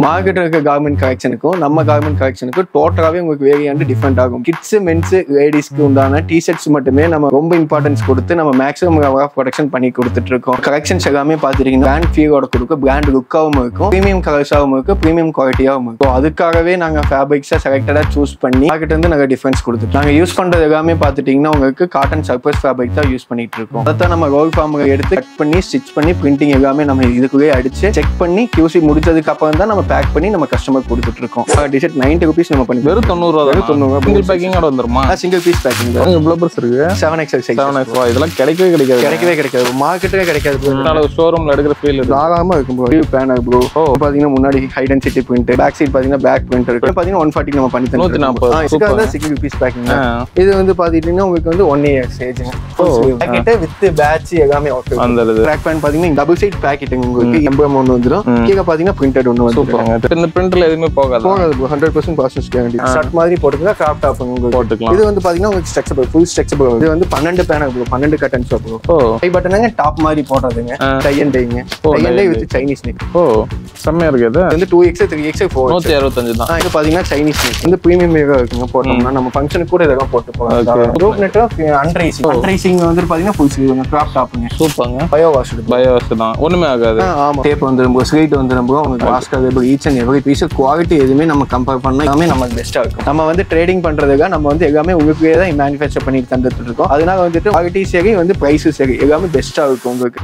மார்க்கெட்டில் இருக்க கார்மெண்ட் கலெக்ஷனுக்கும் நம்ம கார்மெண்ட் கலெக்ஷனுக்கும் டோட்டலாகவே உங்களுக்கு வேரியாண்டு டிஃப்ரெண்ட் ஆகும் கிட்ஸ் மென்ஸ் லேடிஸ்க்கு உண்டான டிஷர்ட்ஸ் மட்டுமே நம்ம ரொம்ப இம்பார்ட்டன்ஸ் கொடுத்து நம்ம மேக்ஸிமம் ப்ரொடக்ஷன் பண்ணி கொடுத்துட்டு இருக்கோம் கலெக்ஷன்ஸ் எல்லாமே பார்த்துட்டீங்கன்னா பிராண்ட் ஃபீலோட கொடுக்கும் பிராண்ட் லுக்காகவும் இருக்கும் ப்ரீமியம் கலர்ஸாகவும் இருக்கும் ப்ரீமியம் குவாலிட்டியாகவும் இருக்கும் So அதுக்காகவே நாங்கள் ஃபேப்ரிக்ஸை செலக்டடாக சூஸ் பண்ணி மார்க்கெட் வந்து நாங்கள் டிஃபரன்ஸ் கொடுத்துட்டு நாங்கள் யூஸ் பண்ணுறது எல்லாமே பார்த்துட்டிங்கன்னா உங்களுக்கு காட்டன் சர்பஸ் ஃபேப்ரிக் தான் யூஸ் பண்ணிட்டு இருக்கோம் அதை தான் நம்ம ரோல் ஃபார்மில் எடுத்து கட் பண்ணி ஸ்டிச் பண்ணி பிரிண்டிங் எல்லாமே நம்ம இதுக்குள்ளேயே அடிச்சு செக் பண்ணி QC முடிச்சதுக்கு அப்புறம் தான் நம்ம பேக் பண்ணி நம்ம கஸ்டமர் கொடுத்துட்டு இருக்கோம் டிஷர்ட் நைன்டி ருபீஸ் நம்ம பண்ணி வெறும் தொண்ணூறு ரூபா வெறும் தொண்ணூறு ரூபா. சிங்கிள் பேக்கிங்கோட வந்துருமா சிங்கிள் பீஸ் பேக்கிங் இவ்வளவு பெருசு இருக்கு seven XL size seven X இதெல்லாம் கிடைக்கவே கிடைக்காது கிடைக்கவே கிடைக்காது மார்க்கெட்டே கிடைக்காது bro. அதனால ஷோரூம்ல எடுக்கிற ஃபீல் இருக்கு தாராளமா இருக்கும் bro view banner bro oh. பாத்தீங்கன்னா முன்னாடி high density print back side பாத்தீங்கன்னா பேக் பிரிண்ட் இருக்கு பாத்தீங்கன்னா ஒன் ஃபார்ட்டி நம்ம பண்ணி நூத்தி நாற்பது. தந்துருக்கோம் Super. சிங்கிள் பீஸ் பேக்கிங் ஆ, இது வந்து பாத்தீங்கன்னா உங்களுக்கு வந்து ஒன் இயர் ஏஜுங்க ஓ. பேக்கெட் வித் பேட்ச் எல்லாமே ஓகே வந்துருது ட்ராக் பேன் பாத்தீங்கன்னா டபுள் சைட் பேக்கெட் உங்களுக்கு எம்பம் ஒன்று வந்துடும் ம். கீழே பாத்தீங்கன்னா பிரிண்டட் ஒன்று வந்துடும் சூப்பருங்க இந்த பிரிண்ட்ல எதுவுமே போகாது போகாது hundred percent process guarantee shirt மாதிரி போட்டுக்கலாம் கிராஃப்ட் ஆப் உங்களுக்கு போட்டுக்கலாம் இது வந்து பாத்தீங்கன்னா உங்களுக்கு ஸ்ட்ரக்சபிள் ஃபுல் ஸ்ட்ரக்சபிள் இது வந்து பன்னெண்டு பேனர் ப்ரோ பன்னெண்டு கட்டன் ஷாப் ப்ரோ ஓ கை பட்டனுங்க டாப் மாதிரி போடுறதுங்க ஆ. டை அண்ட் டைங்க ஓ, tie tie and tie and with Chinese neck ஓ செம்மையா இருக்கு இது வந்து two X three X four நூத்தி அறுபத்தஞ்சு தான் இது பாத்தீங்கன்னா சைனீஸ் நெக் வந்து ப்ரீமியம் மேகா இருக்குங்க போட்டோம்னா நம்ம ஃபங்க்ஷனுக்கு கூட இதெல்லாம் போட்டு Okay. போகலாம் ரூப் நெட் அன்ரைசிங் அன்ரைசிங் வந்து பாத்தீங்கன்னா ஃபுல் ஸ்லீவ் கிராஃப்ட் டாப்புங்க சூப்பருங்க பயோ வாஷ் பயோஸ் தான் ஒண்ணுமே ஆகாது ஆமா டேப் வந்துடும் ஸ்லைட் வந்துடும் உங்களுக்கு வாஸ்ட் அது each and every piece quality எதுவுமே நம்ம கம்பேர் பண்ணா எல்லாமே நமக்கு பெஸ்ட்டாக இருக்கும் நம்ம வந்து ட்ரேடிங் பண்றதுக்காக நம்ம வந்து எல்லாமே உங்களுக்கே தான் மேனுஃபேக்சர் பண்ணி தந்துட்டு இருக்கோம் அதனால வந்துட்டு குவாலிட்டி சரி வந்து ப்ரைஸும் சரி எல்லாமே பெஸ்ட்டாக இருக்கும் உங்களுக்கு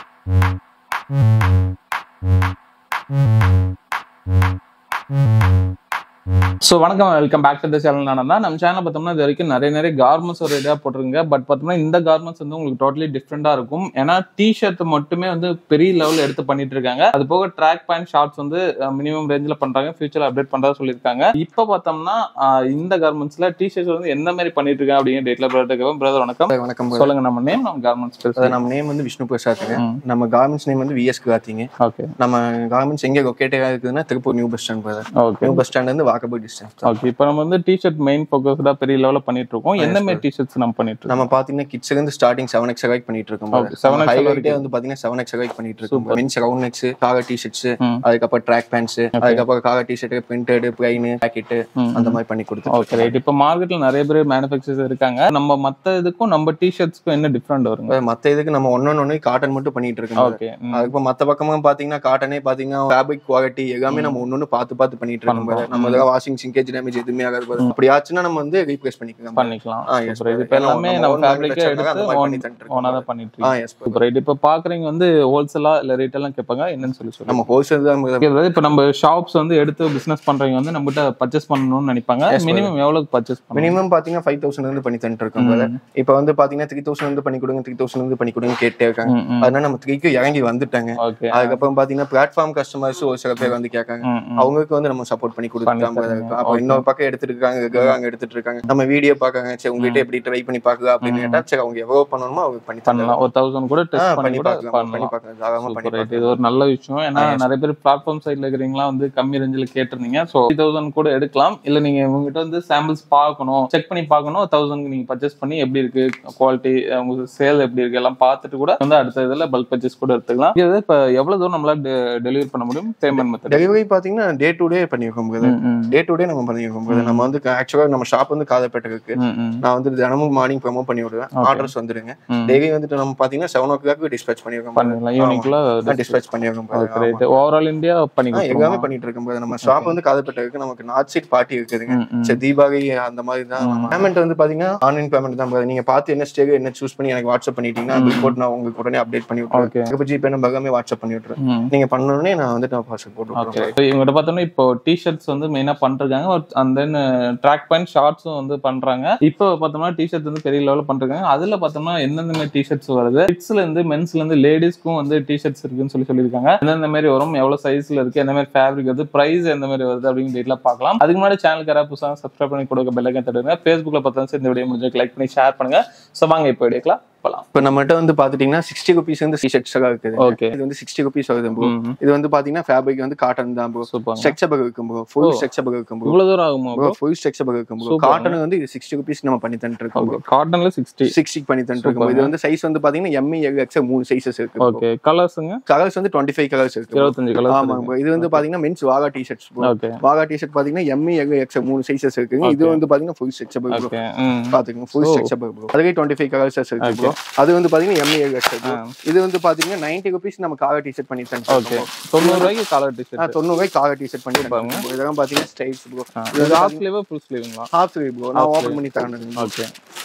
ஸோ வணக்கம் welcome back to the channel நான் தான் நம்ம சேனல் பார்த்தோம்னா இது வரைக்கும் நிறைய நிறைய கார்மெண்ட்ஸ் ஒரு இதாக போட்டிருங்க பட் பார்த்தோம்னா இந்த கார்மெண்ட்ஸ் வந்து உங்களுக்கு டோட்டலி டிஃப்ரெண்டாக இருக்கும் ஏன்னா டிஷர்ட் மட்டுமே வந்து பெரிய லெவலில் எடுத்து பண்ணிட்டு இருக்காங்க அது போக ட்ராக் பேண்ட் ஷார்ட்ஸ் வந்து மினிமம் ரேஞ்சில் பண்ணுறாங்க ஃபியூச்சர் அப்டேட் பண்ணுறதா சொல்லியிருக்காங்க இப்போ பார்த்தோம்னா அஹ், இந்த கார்மெண்ட்ஸில் டிஷர்ட்ஸ் வந்து எந்த மாதிரி பண்ணிட்டு இருக்காங்க அப்படிங்கிற டேட்ல பிரதர் பிரதர் வணக்கம் வணக்கம் சொல்லுங்க நம்ம நேம் நம்ம கார்மெண்ட்ஸ் அதாவது பேசுகிறோம் நம்ம நேம் வந்து விஷ்ணு பிரசாத்துங்க ம். நம்ம கார்மெண்ட்ஸ் நேம் வந்து விஎஸ் கிளாத்திங்க ஓகே நம்ம கார்மெண்ட்ஸ் எங்கே லொக்கேட்டாக இருக்குதுன்னா திருப்பூர் நியூ பஸ் ஸ்டாண்ட் போகுது ஓகே நியூ பஸ் ஸ்டாண்ட் வந்து வாக்கபிள் டிஸ்டன்ஸ் ஓகே இப்போ நம்ம வந்து டிஷர்ட் மெயின் ஃபோக்கஸ்டாக பெரிய லெவலில் பண்ணிட்டு இருக்கோம் எந்த மாதிரி டிஷர்ட்ஸ் நம்ம பண்ணிட்டு இருக்கோம் நம்ம பாத்தீங்கன்னா கிட்ஸ்ல இருந்து ஸ்டார்டிங் செவன் எக்ஸ் வரைக்கும் பண்ணிட்டு இருக்கோம் Okay, 7X ஹைலைட்டே வரைக்கும். வந்து பாத்தீங்கன்னா செவன் எக்ஸ் வரைக்கும் பண்ணிட்டு இருக்கோம் மென்ஸ் ரவுண்ட் நெக்ஸ் காக டிஷர்ட்ஸ் ம். அதுக்கப்புறம் ட்ராக் பேண்ட்ஸ் அதுக்கப்புறம் காக டிஷர்ட் பிரிண்டட் பிளைன் பேக்கெட் ம். அந்த மாதிரி பண்ணி கொடுத்து ஓகே ரைட் இப்போ மார்க்கெட்ல நிறைய பேர் மேனுஃபேக்சர்ஸ் இருக்காங்க நம்ம மத்த இதுக்கும் நம்ம டிஷர்ட்ஸ்க்கும் என்ன டிஃப்ரெண்ட் வருங்க மத்த இதுக்கு நம்ம ஒன்னொன்னு ஒண்ணு காட்டன் மட்டும் பண்ணிட்டு இருக்கோம் ஓகே அதுக்கு மத்த பக்கமா பாத்தீங்கன்னா காட்டனே பாத்தீங்கன்னா ஃபேப்ரிக் குவாலிட்டி எல்லாமே நம்ம ஒன்னொன்னு பார்த்து பார்த்து பண்ணிட்டு இருக்கோம் brother. நம்ம இதெல்லாம் வாஷிங் சிங்கேஜ் டேமேஜ் எதுவுமே ஆகாது brother. அப்படி ஆச்சுன்னா நம்ம வந்து ரீப்ளேஸ் பண்ணிக்கலாம் பண்ணிக்கலாம் ஆ, yes, சூப்பர் இது brother. இப்போ ஏன்னா எல்லாமே நம்ம நம்ம own ஃபேப்ரிக்கே manufacturer எடுத்து அந்த மாதிரி பண்ணி தந்துட்டு இருக்கோம் ஓனா தான் பண்ணிட்டு ஆ இருக்கோம் எஸ் சூப்பர் ரைட் இப்போ பாக்குறவங்க வந்து ஹோல்சேலா இல்ல ரீட்டெல்லாம் கேட்பாங்க என்னன்னு சொல்லி சொல்லுங்க நம்ம ஹோல்சேல் தான் brother. அதாவது இப்போ நம்ம ஷாப்ஸ் வந்து எடுத்து பிசினஸ் பண்றவங்க வந்து நம்மகிட்ட பர்ச்சேஸ் பண்ணணும்னு நினைப்பாங்க Yes, brother. மினிமம் எவ்வளவுக்கு பர்ச்சேஸ் பண்ணணும் மினிமம் பாத்தீங்கன்னா ஃபைவ் தௌசண்ட் இருந்து பண்ணி தந்துட்டு இருக்கோம் brother. இப்போ வந்து பாத்தீங்கன்னா த்ரீ தௌசண்ட் வந்து பண்ணி கொடுங்க த்ரீ தௌசண்ட் வந்து பண்ணி கொடுங்க கேட்டே இருக்காங்க ம், ம். அதனால நம்ம த்ரீக்கு இறங்கி வந்துட்டாங்க ஓகே அதுக்கப்புறம் பாத்தீங்கன்னா பிளாட்ஃபார்ம் கஸ்டமர்ஸ் ஒரு சில பேர் வந்து கேட்காங்க ம், ம். அவங்களுக்கு வந்து நம்ம சப்போர்ட் பண்ணி கொடுத்துருக்காங்க பண்ணி தருங்க. அப்ப இன்னொரு பக்கம் எடுத்துட்டு இருக்காங்க girl அங்க எடுத்துட்டு இருக்காங்க நம்ம வீடியோ பாக்காங்க சரி உங்ககிட்ட எப்படி ட்ரை பண்ணி பாக்குதா அப்படின்னு கேட்டா சரி அவங்க எவ்வளவு பண்ணணுமோ அவங்க பண்ணி தரலாம் பண்ணலாம் ஒரு தௌசண்ட் கூட டெஸ்ட் பண்ணி பண்ணி கூட பார்க்கலாம் பண்ணி பண்ணலாம் பார்க்கலாம் தாராளமா பண்ணி சூப்பர் ரைட் பார்க்கலாம் இது ஒரு நல்ல விஷயம் ஏன்னா நிறைய பேர் பிளாட்ஃபார்ம் சைட்ல இருக்கிறீங்களா வந்து கம்மி ரேஞ்சில் கேட்டிருந்தீங்க ஸோ தௌசண்ட் கூட எடுக்கலாம் இல்ல நீங்க உங்ககிட்ட வந்து சாம்பிள்ஸ் பார்க்கணும் செக் பண்ணி பார்க்கணும் தௌசண்ட் நீங்க பர்ச்சேஸ் பண்ணி எப்படி இருக்கு குவாலிட்டி உங்க சேல் எப்படி இருக்கு எல்லாம் பார்த்துட்டு கூட வந்து அடுத்த இதுல பல்க் பர்ச்சேஸ் கூட எடுத்துக்கலாம் இது இப்போ எவ்வளவு தூரம் நம்மளால டெலிவரி பண்ண முடியும் பேமெண்ட் மெத்தட் டெலிவரி பாத்தீங்கன்னா டே டு டே பண்ணிருக்கோம் brother. டே டு டே நம்ம பண்ணிருக்கோம் brother. நம்ம வந்து ஆக்சுவலா நம்ம ஷாப் வந்து காதப்பேட்டை இருக்கு நான் வந்து தினமும் மார்னிங் ப்ரமோட் பண்ணி விடுவேன் Okay. ஆர்டர்ஸ் வந்துருங்க டெய்லி வந்துட்டு நம்ம பாத்தீங்கன்னா செவன் ஓ கிளாக் டிஸ்பேச் பண்ணிருக்கோம் பண்ணிடலாம் ஈவினிங்குள்ள டிஸ்பேச் பண்ணிருக்கோம் brother. Okay right overall India பண்ணி ஆ, எல்லாமே பண்ணிட்டு இருக்கோம் brother. நம்ம ஷாப் வந்து காதப்பேட்டை இருக்கு நமக்கு நார்த் சைட் பார்ட்டி இருக்குதுங்க சரி தீபாவளி அந்த மாதிரி தான் பேமெண்ட் வந்து பாத்தீங்கன்னா ஆன்லைன் பேமெண்ட் தான் brother. நீங்க பார்த்து என்ன ஸ்டேஜ் என்ன சூஸ் பண்ணி எனக்கு வாட்ஸ்அப் பண்ணிட்டீங்கன்னா ரிப்போர்ட் நான் உங்களுக்கு உடனே அப்டேட் பண்ணி Okay. விட்டுருவேன் இப்போ ஜிபே நம்பர் எல்லாமே வாட்ஸ்அப் பண்ணி விட்டுருவேன் நீங்க பண்ணணும்னே நான் வந்து நான் பார்சல் போட்டு ஓகே விட்டுருவேன் இப்போ இவங்ககிட்ட பார்த்தோம்னா இப்போ டிஷர்ட்ஸ் வந்து மெயினா பண்றாங்க அண்ட் தென் ட்ராக் பேண்ட் ஷார்ட்ஸும் வந்து பண்றாங்க இப்போ பார்த்தோம்னா டிஷர்ட் வந்து பெரிய லெவலில் பண்றாங்க அதுல பார்த்தோம்னா எந்தெந்த மாதிரி டிஷர்ட்ஸ் வருது கிட்ஸ்ல இருந்து மென்ஸ்ல இருந்து லேடிஸ்க்கும் வந்து டிஷர்ட்ஸ் இருக்குன்னு சொல்லி சொல்லியிருக்காங்க எந்தெந்த மாதிரி வரும் எவ்வளவு சைஸ்ல இருக்கு எந்த மாதிரி ஃபேப்ரிக் வருது பிரைஸ் எந்த மாதிரி வருது அப்படின்னு டீட்டெயிலாக பார்க்கலாம் அதுக்கு முன்னாடி சேனலுக்கு யாராவது புதுசாக சப்ஸ்கிரைப் பண்ணி கொடுக்க பெல்லைக்கன் தட்டுங்க ஃபேஸ்புக்ல பார்த்தா இந்த வீடியோ முடிஞ்சு லைக் பண்ணி ஷேர் பண்ணுங்க ஸோ வாங்க இப்போ எடுக்கலாம் போலாம் இப்போ நம்மகிட்ட வந்து பாத்துட்டீங்கன்னா சிக்ஸ்டி ருபீஸ் வந்து டி-ஷர்ட்ஸ் எல்லாம் இருக்குது ஓகே இது வந்து சிக்ஸ்டி ருபீஸ் வருது ப்ரோ இது வந்து பாத்தீங்கன்னா ஃபேப்ரிக் வந்து காட்டன் தான் ப்ரோ சூப்பர் ஸ்ட்ரக்சபிள் இருக்கும் ப்ரோ ஃபுல் ஸ்ட்ரக்சபிள் இருக்கும் ப்ரோ இவ்வளவு தூரம் ஆகுமா ப்ரோ ஃபுல் ஸ்ட்ரக்சபிள் இருக்கும் ப்ரோ Super. காட்டன் வந்து இது சிக்ஸ்டி ருபீஸ் நம்ம பண்ணி தந்துட்டு இருக்கோம் ப்ரோ காட்டன்ல சிக்ஸ்டி சிக்ஸ்டி பண்ணி தந்துட்டு இருக்கோம் இது வந்து சைஸ் வந்து பாத்தீங்கன்னா எம்இ எக்ஸ் மூணு சைசஸ் இருக்கு ஓகே கலர்ஸுங்க கலர்ஸ் வந்து டுவெண்ட்டி ஃபைவ் கலர்ஸ் இருக்கு bro. இருபத்தஞ்சு கலர்ஸ் ஆமா ப்ரோ இது வந்து பாத்தீங்கன்னா மென்ஸ் வாகா டி-ஷர்ட்ஸ் ப்ரோ ஓகே வாகா டி-ஷர்ட் பாத்தீங்கன்னா எம்இ எக்ஸ் மூணு சைசஸ் இருக்குங்க இது வந்து பாத்தீங்கன்னா ஃபுல் ஸ்ட்ரக்சபிள் ப்ரோ ஓகே ம் பாத்துக்கோங்க ஃபுல் ஸ்ட்ரக்சபிள் ப்ரோ அதுவே டுவெண்ட்டி ஃபைவ் கலர்ஸ் இருக்கு ப்ரோ அது வந்து பாத்தீங்கன்னா எம்இ எக்ஸ் இது வந்து பாத்தீங்கன்னா நைன்டி ருபீஸ் நம்ம காகா டி-ஷர்ட் பண்ணி ஓகே தந்துருக்கோம் தொண்ணூறு ரூபாய்க்கு காலர் டிஷர்ட் தொண்ணூறு ரூபாய்க்கு காகா டி-ஷர்ட் பண்ணி தந்துருக்கோம் bro. இதெல்லாம் பாத்தீங்கன்னா ஸ்டைல்ஸ் ப்ரோ இது ஹாஃப் ஸ்லீவா ஃபுல் ஸ்லீவுங்களா ஹாஃப் ஸ்லீவ் ப்ரோ நான் ஓபன் பண்ணி தரேன் ஓகே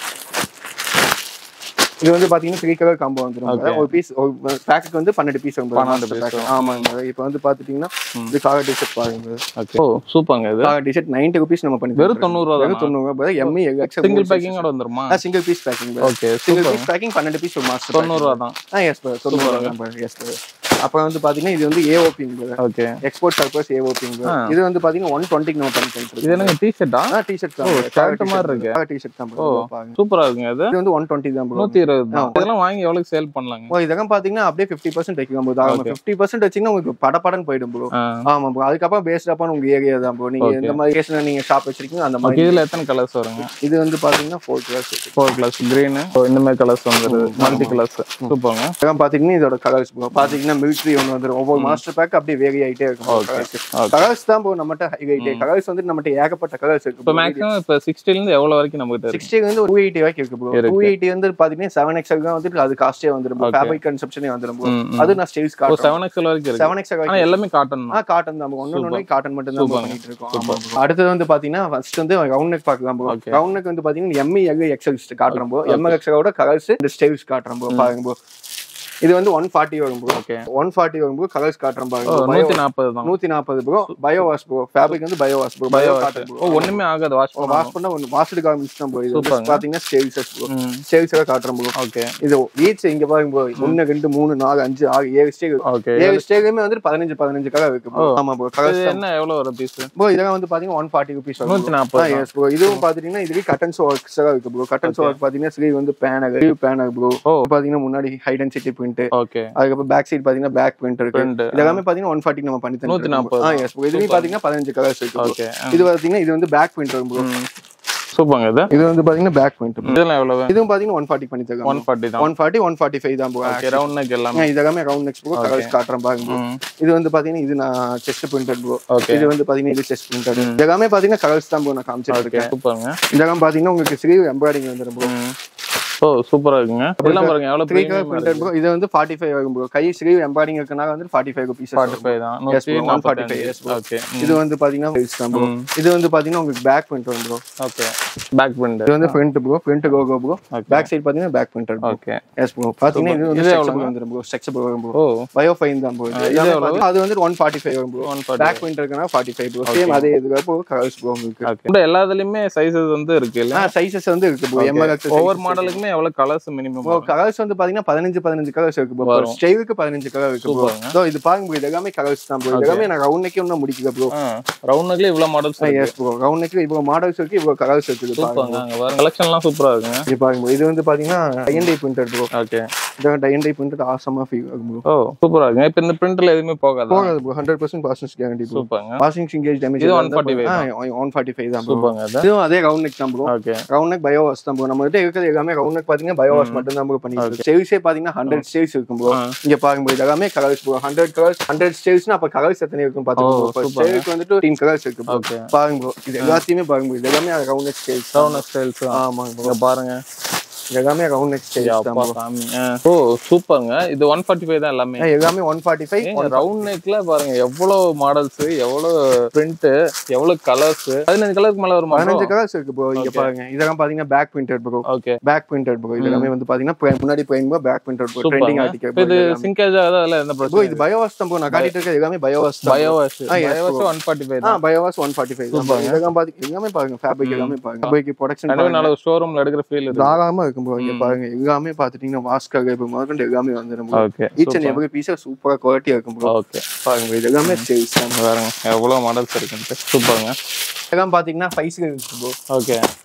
இது வந்து பாத்தீங்கன்னா த்ரீ கலர் காம்போ வந்துரும் Okay. ஒரு பீஸ் ஒரு பேக்கெட் வந்து பன்னெண்டு பீஸ் வந்து பன்னெண்டு master piece pack. ஆமாங்க இப்போ வந்து பாத்துட்டீங்கன்னா இது காகா டி-ஷர்ட் பாருங்க ஓகே ஓ சூப்பர்ங்க இது காகா டி-ஷர்ட் நைன்டி ருபீஸ் நம்ம பண்ணி வெறும் தொண்ணூறு ரூபா வெறும் தொண்ணூறு ரூபாய் எம்இ எக்ஸ் சிங்கிள் பேக்கிங்கோட வந்துருமா single piece packing okay single super piece packing பன்னெண்டு பீஸ் ஒரு மாஸ்டர் தொண்ணூறு ரூபா தான் ஆ எஸ் சார் தொண்ணூறு எஸ் சார் அப்புறம் வந்து பாத்தீங்கன்னா இது வந்து ஏஓபிங் ஓகே எக்ஸ்போர்ட் சர்பஸ் ஏஓபிங் இது வந்து பாத்தீங்கன்னா ஒன் டுவெண்ட்டிக்கு நம்ம பண்ணி இது கொடுத்துருக்கோம் என்னங்க டிஷர்ட்டா ஆ டிஷர்ட் தான் shirt மாதிரி இருக்கு. டிஷர்ட் தான் ஓ bro. பாருங்க சூப்பரா இருக்குங்க இது இது வந்து ஒன் டுவெண்ட்டி தான் bro. நூத்தி இருபது தான் இதெல்லாம் வாங்கி எவ்வளவு சேல் பண்ணலாங்க ஓ இதெல்லாம் பாத்தீங்கன்னா அப்படியே ஃபிஃப்டி பர்சன்ட் வைக்கலாம் போது ஆகும் ஃபிஃப்டி பர்சன்ட் வச்சீங்கன்னா உங்களுக்கு படப்படன்னு போயிடும் ப்ரோ ஆ. ஆமா ப்ரோ அதுக்கப்புறம் பேஸ்ட் அப்பான உங்க ஏரியா தான் ப்ரோ நீங்க இந்த மாதிரி கேஸ்ல நீங்க ஷாப் வச்சிருக்கீங்க அந்த ஓகே மாதிரி இதுல எத்தனை கலர்ஸ் வருங்க இது வந்து பாத்தீங்கன்னா four class four colours green இந்த மாதிரி கலர்ஸ் வந்துருது மல்டி கலர்ஸ் சூப்பர்ங்க இதெல்லாம் பாத்தீங்கன்னா இதோட கலர்ஸ் ப்ரோ பாத்தீங்கன்னா மிலிட்ரி ஒன்று வந்துடும் ஒவ்வொரு மாஸ்டர் பேக் அப்படியே வேரி ஆயிட்டே இருக்கும் Okay. Okay. கலர்ஸ் தான் ப்ரோ நம்மகிட்ட ஹைலைட்டே கலர்ஸ் வந்து நம்மகிட்ட ஏகப்பட்ட கலர்ஸ் இப்போ இருக்கு மேக்ஸிமம் இப்போ சிக்ஸ்டில இருந்து எவ்வளவு வரைக்கும் நம்ம கிட்ட இருக்கு சிக்ஸ்டி வந்து டூ எயிட்டி வரைக்கும் இருக்கு ப்ரோ டூ எயிட்டி வந்து பாத்தீங்கன்னா செவன் எக்ஸ்எல் தான் வந்து அது காஸ்டே வந்துடும் ஃபேப்ரிக் கன்செப்ஷனே வந்துடும் bro. ம், ம். அது நான் ஸ்டைல்ஸ் ஓ காட்டுறேன் செவன் எக்ஸ்எல் வரைக்கும் இருக்கு செவன் எக்ஸ்எல் ஆனா எல்லாமே காட்டன் ஆ காட்டன் தான் ஒன்னு ஒன்னு காட்டன் மட்டும் தான் பண்ணிட்டு இருக்கோம் ஆமா bro. அடுத்தது வந்து பாத்தீங்கன்னா ஃபர்ஸ்ட் வந்து ரவுண்ட் நெக் பார்க்கலாம் ப்ரோ Okay. ரவுண்ட் நெக் வந்து பாத்தீங்கன்னா எம்இ எக் எக்ஸல் காட்டுறோம் ப்ரோ எம் எக்ஸலோட கலர்ஸ் இந்த ஸ்டைல்ஸ் காட்டுறோம் ப்ரோ பாருங்க ப்ரோ இது வந்து ஒன் ஃபார்ட்டி வரும் ப்ரோ ஓகே ஒன் ஃபார்ட்டி வரும் ப்ரோ கலர்ஸ் காட்டுறோம் பாருங்க bro. Bio- நூத்தி நாற்பது தான் நூத்தி நாற்பது ப்ரோ பயோவாஸ் ப்ரோ ஃபேப்ரிக் வந்து bio wash bro bio cotton oh bro ஒண்ணுமே ஆகாது வாஷ் பண்ண வாஷ் பண்ணா ஒன்று வாஷ்டு கார்மெண்ட்ஸ் தான் ப்ரோ இது வந்து Superங்க. பாத்தீங்கன்னா ஸ்டைல்ஸஸ் ப்ரோ ம் ஸ்டைல்ஸ் எல்லாம் காட்டுறோம் ப்ரோ ஓகே இது ஈச் இங்க பாருங்க ப்ரோ ஒன்னு ரெண்டு மூணு நாலு அஞ்சு ஆறு ஏழு ஸ்டேக் ஓகே ஏழு ஸ்டேக்குமே வந்து பதினஞ்சு பதினஞ்சு கலர் இருக்கு bro. ஆமா ப்ரோ கலர்ஸ் இது என்ன எவ்வளவு வரும் பீஸ் ப்ரோ இதெல்லாம் வந்து பாத்தீங்கன்னா ஒன் ஃபார்ட்டி ருபீஸ் நூத்தி நாற்பது எஸ் ப்ரோ இதுவும் பாத்தீங்கன்னா இதுக்கு கட்டன்ஸ் ஒர்க்ஸ் எல்லாம் இருக்கு ப்ரோ கட்டன்ஸ் ஒர்க் பாத்தீங்கன்னா ஸ்லீவ் வந்து banner sleeve banner bro oh. பாத்தீங்கன்னா முன்னாடி ஹை டென்சிட்டி பிரிண்ட் ஓகே அதுக்கப்புறம் பேக் சைடு பாத்தீங்கன்னா பேக் பிரிண்ட் இருக்கு Print. இதெல்லாமே பாத்தீங்கன்னா ஒன் ஃபார்ட்டி நம்ம பண்ணி நூத்தி நாற்பது தந்துருக்கோம் எஸ் ப்ரோ இதுலயும் பாத்தீங்கன்னா பதினஞ்சு கலர்ஸ் இருக்கு bro. ஓகே இது பாத்தீங்கன்னா இது வந்து பேக் பிரிண்ட் வரும் ப்ரோ சூப்பர்ங்க இது இது வந்து பாத்தீங்கன்னா பேக் பிரிண்ட் இதெல்லாம் எவ்வளவு இதுவும் பாத்தீங்கன்னா ஒன் ஃபார்ட்டி பண்ணி தருக்காங்க ஒன் ஃபார்ட்டி தான் one forty one forty five தான் ப்ரோ ஓகே ரவுண்ட் நெக் எல்லாமே இதெல்லாமே ரவுண்ட் நெக்ஸ்ட் ப்ரோ கலர்ஸ் காட்டுறேன் பாருங்க bro. ம் இது வந்து பாத்தீங்கன்னா இது நான் செஸ்ட் பிரிண்டட் ப்ரோ ஓகே இது வந்து பாத்தீங்கன்னா இது செஸ்ட் பிரிண்டட் இதெல்லாமே பாத்தீங்கன்னா கலர்ஸ் தான் ப்ரோ நான் காமிச்சிட்டு ஓகே இருக்கேன் சூப்பர்ங்க இதெல்லாம் பாத்தீங்கன்னா உங்களுக்கு ஸ்லீவ் எம்ப்ராய்டிங் வந்துடும் ப்ரோ ம் ஓ சூப்பரா இருக்குங்க இதெல்லாம் பாருங்க எவ்வளவு three colour premium printed bro இது வந்து ஃபார்ட்டி ஃபைவ் ஆகும் ப்ரோ கை ஸ்லீவ் எம்ப்ராய்டிங் இருக்கனால வந்து forty five rupees forty five தான் Yes, நூத்தி bro. 145, yes, bro. ஓகே இது வந்து பாத்தீங்கன்னா size தான் ப்ரோ இது வந்து பாத்தீங்கன்னா உங்களுக்கு பேக் பிரிண்ட் வரும் ப்ரோ ஓகே பேக் பிரிண்ட் இது வந்து front bro front logo bro Okay. Back side பாத்தீங்கன்னா back printed bro okay yes bro பாத்தீங்கன்னா இது வந்து இது ஸ்ட்ரெச்சபிள் வந்துரும் ப்ரோ ஸ்ட்ரெச்சபிள் வரும் ப்ரோ ஓ பயோ ஃபைன் தான் ப்ரோ இது எவ்வளவு? அது வந்து ஒன் ஃபார்ட்டி ஃபைவ் வரும் bro one forty back print இருக்கனா ஃபார்ட்டி ஃபைவ் ப்ரோ சேம் அதே இது ப்ரோ கலர்ஸ் ப்ரோ உங்களுக்கு ஓகே இந்த எல்லாத்துலயுமே சைஸஸ் வந்து இருக்கு இல்ல ஆ சைஸஸ் வந்து இருக்கு ப்ரோ எம்எல் ஒவ்வொரு மாடலுக்குமே எவ்வளவு கலர்ஸ் மினிமம் ப்ரோ கலர்ஸ் வந்து பாத்தீங்கன்னா பதினஞ்சு பதினஞ்சு கலர்ஸ் இருக்கு ப்ரோ ஸ்டைலுக்கு பதினஞ்சு கலர் இருக்கு ப்ரோ சூப்பருங்க. ஸோ இது பாருங்க bro, இது எல்லாமே கலர்ஸ் தான் ப்ரோ இது எல்லாமே நான் ரவுண்ட் இன்னும் முடிக்கல ப்ரோ ரவுண்ட் நெக்ல இவ்வளவு மாடல்ஸ் இருக்கு எஸ் ப்ரோ ரவுண்ட் நெக்ல இவ்வளவு மாடல்ஸ் இருக்கு இவ்வளவு கலர்ஸ் இருக்குது பாருங்க சூப்பர்ங்க அங்க பாருங்க கலெக்ஷன்லாம் சூப்பரா இருக்குங்க இது பாருங்க bro. இது வந்து பாத்தீங்கன்னா டைஎன்டை பிரிண்டட் ப்ரோ ஓகே இந்த டைஎன்டை பிரிண்டட் ஆசமா ஃபீல் ஆகும் ப்ரோ ஓ சூப்பரா இருக்குங்க இப்போ இந்த பிரிண்ட்ல எதுவுமே போகாது போகாது bro hundred percent passing guarantee bro சூப்பர்ங்க பாசிங் சிங்கேஜ் டேமேஜ் இது 145 ஒன் ஃபார்ட்டி ஃபைவ் தான் ப்ரோ சூப்பர்ங்க அது இதுவும் அதே ரவுண்ட் நெக் தான் bro okay round neck bio wash தான் ப்ரோ நம்ம கிட்ட இருக்கிறது எல்லாமே ரவுண்ட் நெக் பாத்தீங்கன்னா பயோவாஸ் மட்டும் தான் ப்ரோ பண்ணிட்டு ஸ்டேவ்ஸே பாத்தீங்கன்னா ஹண்ட்ரட் ஸ்டேவ்ஸ் இருக்கும் ப்ரோ இங்க பாருங்க bro, இது எல்லாமே colours bro hundred colours hundred ஸ்டேவ்ஸ்னா அப்ப கலர்ஸ் எத்தனை இருக்கும் பாத்துக்கோங்க ஸ்டேவுக்கு வந்துட்டு டீம் கலர்ஸ் இருக்கு bro. ஓகே பாருங்க ப்ரோ இது எல்லாத்தையுமே பாருங்க bro. இது எல்லாமே ரவுண்ட் நெக் ஸ்டேவ்ஸ் ரவுண்ட் ஸ்டைல்ஸ் ஆமாங்க ப்ரோ இங்க பாருங்க இது எல்லாமே ரவுண்ட் நெக் ஸ்டேவ்ஸ் தான் அப்பா சாமி ஆ. ஓ சூப்பர்ங்க இது ஒன் ஃபார்ட்டி ஃபைவ் தான் எல்லாமே bro. எல்லாமே ஒன் ஃபார்ட்டி ஃபைவ் ரவுண்ட் நெக்ல பாருங்க எவ்வளவு மாடல்ஸ் எவ்வளவு பிரிண்ட் எவ்வளவு கலர்ஸ் பதினஞ்சு கலருக்கு மேல வருமா பதினஞ்சு கலர்ஸ் இருக்கு ப்ரோ இங்க பாருங்க இதெல்லாம் பாத்தீங்கன்னா back printed bro okay back printed bro இது எல்லாமே வந்து பாத்தீங்கன்னா pri- முன்னாடி prime bro back printed bro trending article இது சிங்கேஜ் ஆகுதா இல்ல எந்த ப்ரோ பிரச்சனை இது பயோவாஸ் தான் ப்ரோ நான் காட்டிட்டு இருக்க எல்லாமே பயோவாஸ் தான் bio wash Ah, yes, bio wash one forty five ஆ தான் பயோவாஸ் ஒன் ஃபார்ட்டி ஃபைவ் தான் இதெல்லாம் பாத்தி எல்லாமே பாருங்க ஃபேப்ரிக் எல்லாமே பாருங்க ஃபேப்ரிக் ப்ரொடக்ஷன் கனவு நல்ல ஷோரூம்ல எடுக்கிற ஃபீல் இருக்கு தாராளமா இருக்கும் ப்ரோ இங்க பாருங்க எல்லாமே பாத்துட்டீங்கன்னா வாஸ்கர் இப்போ முதல்ல எல்லாமே வந்துடும் bro okay each and every piece சூப்பரா குவாலிட்டியா இருக்கும் ப்ரோ ஓகே பாருங்க bro, இது எல்லாமே சேல்ஸ் தான் பாருங்க எவ்வளவு மாடல்ஸ் இருக்குன்ட்டு சூப்பருங்க இதெல்லாம் பாத்தீங்கன்னா ஃபைவ் இருக்கு ப்ரோ ஓகே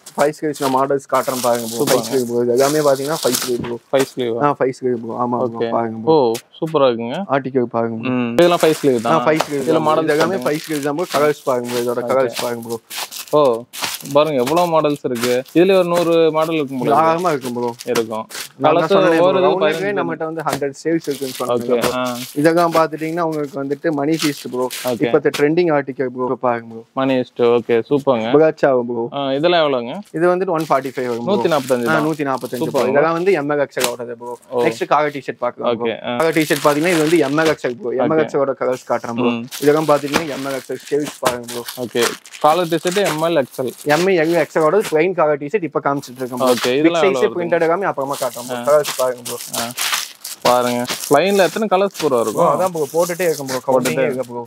ஃபைவ் ஸ்லீவ்ஸ் நான் மாடல்ஸ் காட்டுறேன் பாருங்க ப்ரோ ஃபைவ் ஸ்லீவ் ப்ரோ இது எல்லாமே பாத்தீங்கன்னா five sleeve bro five sleeve ஆ ஃபைவ் ஸ்லீவ் ப்ரோ ஆமா ப்ரோ Okay. பாருங்க ஓ ப்ரோ சூப்பரா இருக்குங்க ஆர்டிகல் பாருங்க bro. ம் இதெல்லாம் ஃபைவ் ஸ்லீவ் ஆ தான் ஃபைவ் ஸ்லீவ் இதுல models இது எல்லாமே ஃபைவ் ஸ்லீவ் தான் ப்ரோ கலர்ஸ் பாருங்க bro. இதோட கலர்ஸ் பாருங்க ப்ரோ ஓ பாருங்க எவ்வளவு மாடல்ஸ் இருக்கு இதுல ஒரு நூறு மாடல் இருக்கும் போல தாராளமா இருக்கும் ப்ரோ இருக்கும் நான் கலர்ஸ் சொன்னேன் ஒரு இது bro. நம்மகிட்ட வந்து ஹண்ட்ரட் சேல்ஸ் இருக்குன்னு ஓகே சொன்னாங்க இதெல்லாம் பாத்துட்டீங்கன்னா உங்களுக்கு வந்துட்டு மணி ஃபீஸ்ட் ப்ரோ Okay. இப்ப ட்ரெண்டிங் ஆர்டிகல் ப்ரோ பாருங்க ப்ரோ மணி இஸ்ட் ஓகே சூப்பர்ங்க பகாச் ஆகும் ப்ரோ இதெல்லாம் எவ்வளோங்க இது வந்துட்டு ஒன் ஃபார்ட்டி ஃபைவ் வரும் bro. நூத்தி நாற்பத்தஞ்சு ஆ, தான் நூத்தி நாற்பத்தஞ்சு Super. ப்ரோ இதெல்லாம் வந்து எம்எல் எக்ஸலோட ப்ரோ நெக்ஸ்ட் காக டிஷர்ட் பார்க்கலாம் ஓகே காக டிஷர்ட் பாத்தீங்கன்னா இது வந்து எம்எல் எக்ஸல் ப்ரோ எம்எல் எக்ஸலோட கலர்ஸ் காட்டுறேன் ப்ரோ ம். இதெல்லாம் பாத்தீங்கன்னா எம்எல் எக்ஸல் ஸ்டேல்ஸ் பாருங்க bro okay collar t shirt M L XL M I L எக்ஸலோட பிளைன் காக டிஷர்ட் இப்ப காமிச்சிட்டு இருக்கேன் ப்ரோ ஓகே பிக் இதெல்லாம் சைஸ் எவ்வளோ பிரிண்டட் எல்லாமே அப்புறமா காட்டுறோம் ப்ரோ கலர்ஸ் பாருங்க ப்ரோ பாருங்க லைன்ல எத்தனை கலர்ஸ் ப்ரோ ப்ரோ இருக்கும் அதான் ப்ரோ போட்டுட்டே இருக்கும் ப்ரோ கவுண்டிங்கே இருக்கு ப்ரோ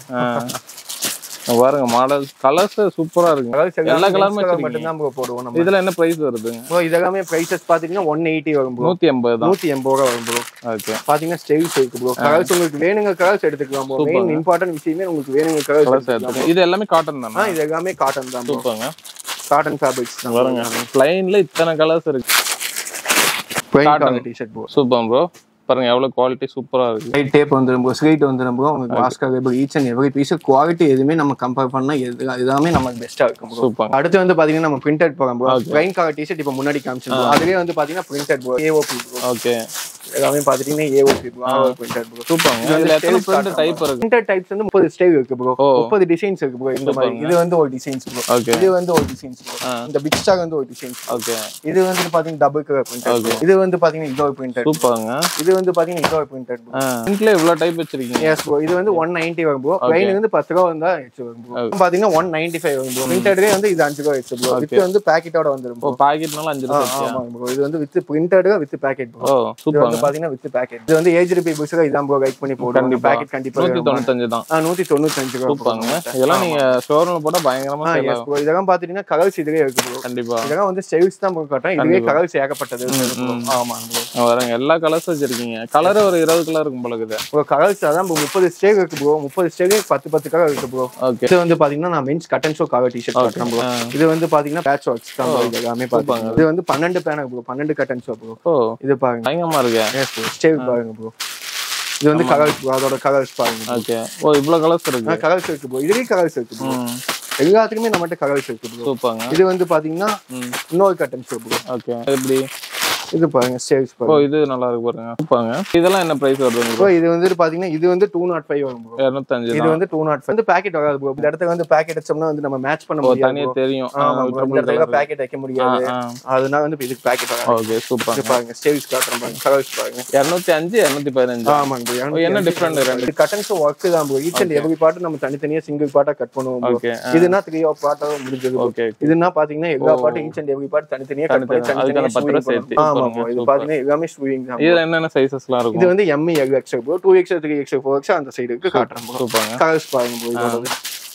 ஆ. பாருங்க மாடல் கலர்ஸ் சூப்பரா இருக்கு கலர்ஸ் எல்லா கலருமே வச்சிருக்கீங்க மட்டும் தான் ப்ரோ போடுவோம் நம்ம இதுல என்ன பிரைஸ் வருதுங்க ப்ரோ இதெல்லாமே பிரைசஸ் பாத்தீங்கன்னா ஒன் எயிட்டி வரும் ப்ரோ நூத்தி எண்பது தான் நூத்தி எண்பது ரூபா வரும் ப்ரோ ஓகே பாத்தீங்கன்னா ஸ்டைல்ஸ் இருக்கு ப்ரோ கலர்ஸ் உங்களுக்கு வேணுங்க கலர்ஸ் எடுத்துக்கலாம் ப்ரோ மெயின் இம்பார்ட்டன்ட் விஷயமே உங்களுக்கு வேணுங்க கலர்ஸ் கலர்ஸ் எடுத்துக்கோங்க இது எல்லாமே காட்டன் ஆ தானே இது எல்லாமே காட்டன் தான் ப்ரோ சூப்பர்ங்க காட்டன் ஃபேப்ரிக்ஸ் தான் பாருங்க லைன்ல இத்தனை கலர்ஸ் இருக்கு plain cotton t shirt bro super bro பாருங்க எவ்வளவு குவாலிட்டி சூப்பரா இருக்கு லைட் டேப் வந்துடும் ப்ரோ ஸ்லைட் வந்துடும் ப்ரோ உங்களுக்கு வாஸ்கர் இப்போ each and every piece quality எதுவுமே நம்ம கம்பேர் பண்ணா எது எல்லாமே நமக்கு பெஸ்ட்டா இருக்கும் ப்ரோ சூப்பர் அடுத்து வந்து பாத்தீங்கன்னா நம்ம பிரிண்டட் போகிறோம் ப்ரோ பிளைன் கலர் டிஷர்ட் இப்போ முன்னாடி காமிச்சிருக்கோம் அதுவே வந்து பாத்தீங்கன்னா printed bro AOP bro okay எல்லாமே பாத்தீங்கன்னா ஏஓபி ப்ரோ பிரிண்டட் ப்ரோ சூப்பர்ங்க இதுல எத்தனை பிரிண்ட் டைப் இருக்கு பிரிண்டட் டைப்ஸ் வந்து முப்பது ஸ்டைல் இருக்கு ப்ரோ ஓ. முப்பது டிசைன்ஸ் இருக்கு ப்ரோ இந்த மாதிரி இது வந்து ஒரு டிசைன்ஸ் ப்ரோ ஓகே இது வந்து ஒரு டிசைன்ஸ் ப்ரோ இந்த பிக் ஸ்டார் வந்து ஒரு டிசைன்ஸ் ஓகே இது வந்து பாத்தீங்கன்னா டபுள் கலர் பிரிண்டட் இது வந்து பாத்தீங்கன்னா இது ஒரு பிரிண்டட் சூப்பர்ங்க இது வந்து பாத்தீங்கன்னா இது ஒரு பிரிண்டட் ப்ரோ பிரிண்ட்ல இவ்வளவு டைப் வச்சிருக்கீங்க எஸ் ப்ரோ இது வந்து ஒன் நைன்டி வரும் ப்ரோ பிளைன் வந்து பத்து ரூபா வந்தா எச்சு வரும் ப்ரோ பாத்தீங்கன்னா ஒன் நைன்டி ஃபைவ் வரும் ப்ரோ பிரிண்டட்லேயே வந்து இது அஞ்சு ரூபா எச்சு ப்ரோ வித் வந்து பேக்கெட்டோட வந்துரும் ஓ ப்ரோ பாக்கெட்னால அஞ்சு ரூபாய் ஆமாங்க ப்ரோ இது வந்து with printed with packet bro ஓ இது சூப்பர் வந்து பாத்தீங்கன்னா வித் பேக்கெட் இது வந்து ஏஜ் ரிப்பி புக்ஸ்ல இதான் ப்ரோ லைக் பண்ணி போடுவோம் கண்டிப்பா. பேக்கெட் கண்டிப்பா நூத்தி இருக்கும். தொண்ணூத்தஞ்சு தான் ஆ நூத்தி தொண்ணூத்தஞ்சு ரூபா சூப்பர்ங்க இதெல்லாம் நீங்க ஷோரூம்ல போட்டா பயங்கரமா ஆ sell எஸ் ஆகும் ப்ரோ இதெல்லாம் பாத்தீங்கன்னா கலர்ஸ் இதுலயே இருக்கு ப்ரோ கண்டிப்பா இதெல்லாம் வந்து ஸ்டைல்ஸ் தான் ப்ரோ காட்டுறேன் இதுலயே கலர்ஸ் ஏகப்பட்டது ஆமா ப்ரோ வரங்க எல்லா கலர்ஸ் வச்சிருக்கீங்க கலர் ஒரு இருபது கலர் இருக்கும் போல இருக்குது ப்ரோ கலர்ஸ் அதான் bro, முப்பது ஸ்டேக் இருக்கு ப்ரோ முப்பது ஸ்டேக் பத்து பத்து கலர் இருக்கு ப்ரோ ஓகே இது வந்து பாத்தீங்கன்னா நான் men's cotton show cover t shirt காட்டுறேன் ப்ரோ இது வந்து பாத்தீங்கன்னா பேட்ச் ஒர்க்ஸ் தான் bro இது எல்லாமே பாத்தீங்கன்னா இது வந்து பன்னெண்டு பேனர் ப்ரோ பன்னெண்டு கட்டன் ஷோ ப்ரோ ஓ இது பாருங்க பயங்கரமா இருக்கு எஸ் ப்ரோ ஸ்டேக் பாருங்க ப்ரோ இது வந்து கலர்ஸ் ப்ரோ அதோட கலர்ஸ் பாருங்க ஓகே ஓ இவ்வளவு கலர்ஸ் இருக்கு கலர்ஸ் இருக்கு ப்ரோ இதுலயே கலர்ஸ் இருக்கு ப்ரோ ம் எல்லாத்துக்குமே நம்மகிட்ட கலர்ஸ் இருக்கு ப்ரோ சூப்பர்ங்க இது வந்து பாத்தீங்கன்னா ம் இன்னொரு கட்டன் ஷோ ப்ரோ ஓகே எப்படி இது பாருங்க ஸ்டேக்ஸ் ஓ பாருங்க இது நல்லா இருக்கு பாருங்க சூப்பர்ங்க இதெல்லாம் என்ன பிரைஸ் வருது ப்ரோ இது வந்து பாத்தீங்கன்னா இது வந்து டூ நாட் ஃபைவ் வரும் ப்ரோ இரநூத்தஞ்சு இது வந்து டூ நாட் ஃபைவ் வந்து பேக்கெட் வராது ப்ரோ இந்த இடத்துல வந்து பேக்கெட் வச்சோம்னா வந்து நம்ம மேட்ச் பண்ண முடியாது தனியா bro. தெரியும் ஆமா bro. இந்த இடத்துல பேக்கெட் வைக்க முடியாது ஆ அதனால வந்து இப்ப இதுக்கு பேக்கெட் வராது ஓகே சூப்பர் இது பாருங்க ஸ்டேஜ் காட்டுறேன் பாருங்க கலர்ஸ் பாருங்க இரநூத்தி அஞ்சு இரநூத்தி பதினஞ்சு ஆமாங்க bro. ஓ, என்ன different ரெண்டு? இது கட்டன்ஸ் ஒர்க் தான் bro each and every part நம்ம தனித்தனியா சிங்கிள் பார்ட்டா கட் பண்ணுவோம் bro. ஓகே இதுனா த்ரீ ஆஃப் பார்ட்டா முடிஞ்சது bro. ஓகே இதுனா பாத்தீங்கன்னா எல்லா பார்ட்டும் ஈச் அண்ட் எவ்ரி பார்ட் தனித்தனியா கட் பண்ணி தனித்தனியா. தனித்தனியா அதுக்கான பத்து ரூபா sewing சேர்த்து. பண்ணணும். ஆமா சூப்பருங்க, bro. இது சூப்பர். பாத்தீங்கன்னா எல்லாமே ஸ்விங் தான் bro. இதுல என்னென்ன சைசஸ்லாம் இது இருக்கும் வந்து M L XL bro two XL three XL four XL அந்த சைடுக்கு காட்டுறேன் ப்ரோ சூப்பர்ங்க கலர்ஸ் பாருங்க ப்ரோ இதோட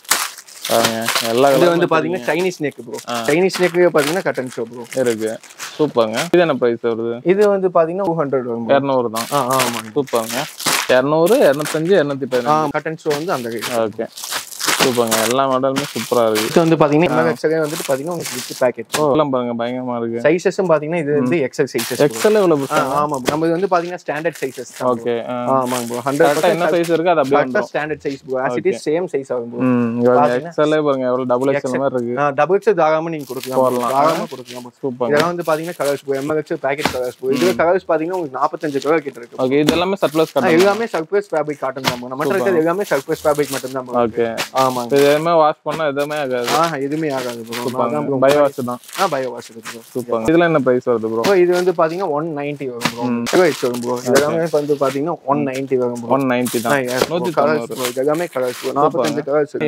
பாருங்க எல்லா இது colour வந்து பாத்தீங்கன்னா Chinese neck bro Chinese neck பாத்தீங்கன்னா கட்டன் ஷோ ப்ரோ இருக்கு சூப்பர்ங்க இது என்ன பிரைஸ் வருது இது வந்து பாத்தீங்கன்னா டூ ஹண்ட்ரட் வரும் bro. இரநூறு தான் ஆ ஆமாங்க சூப்பர்ங்க இரநூறு இரநூத்தஞ்சு இரநூத்தி பதினஞ்சு கட்டன் ஷோ வந்து அந்த rate. ஓகே சூப்பர்ங்க எல்லா மாடலுமே சூப்பரா இருக்கு இது வந்து பாத்தீங்கன்னா எக்ஸலே வந்துட்டு பாத்தீங்கன்னா உங்களுக்கு வித் பேக்கெட் ஓ எல்லாம் பாருங்க பயங்கரமா இருக்கு சைஸஸும் பாத்தீங்கன்னா இது வந்து எக்ஸல் சைஸஸ் எக்ஸல் எவ்வளவு ஆமா bro. நம்ம இது வந்து பாத்தீங்கன்னா ஸ்டாண்டர்ட் சைஸஸ் ஓகே ஆமாங்க ப்ரோ கரெக்டா ஹண்ட்ரட் என்ன சைஸ் இருக்கு அது அப்படியே கரெக்டா standard size bro as it is same size ஆகும் ப்ரோ ம் எக்ஸல்லே பாருங்க எவ்வளவு டபுள் எக்ஸல் மாதிரி இருக்கு டபுள் எக்ஸ் தாராளமா நீங்க கொடுக்கலாம் bro. தாராளமா கொடுக்கலாம் bro. சூப்பர் இதெல்லாம் வந்து பாத்தீங்கன்னா colours bro M L X packet colours bro இதுல கலர்ஸ் பாத்தீங்கன்னா உங்களுக்கு நாற்பத்தஞ்சு கலர் கிட்ட இருக்கு ஓகே இது எல்லாமே சர்ப்ளஸ் ஆனா, கட்டணும் எல்லாமே சர்ப்ரைஸ் ஃபேப்ரிக் காட்டன் தான் bro. நம்மகிட்ட இருக்கிறது எல்லாமே சர்ப்ரைஸ் ஃபேப்ரிக் மட்டும் தான் bro. ஓகே ஆமாங்க இது எதுவுமே வாஷ் பண்ணா எதுவுமே ஆகாது ஆ எதுவுமே ஆகாது ப்ரோ அதான் ப்ரோ பை வாஷ் தான் ஆ பயோ வாஷ் இருக்கு ப்ரோ சூப்பர் இதுல என்ன பிரைஸ் வருது ப்ரோ ப்ரோ இது வந்து பாத்தீங்கன்னா ஒன் நைன்டி வரும் ப்ரோ கிலோஹெச் வரும் ப்ரோ இதெல்லாமே வந்து பாத்தீங்கன்னா ஒன் நைன்டி வரும் ப்ரோ ஒன் நைன்டி தான் நூத்தி கலர்ஸ் ப்ரோ எல்லாமே கலர்ஸ் ப்ரோ நாற்பத்தஞ்சு கலர்ஸ்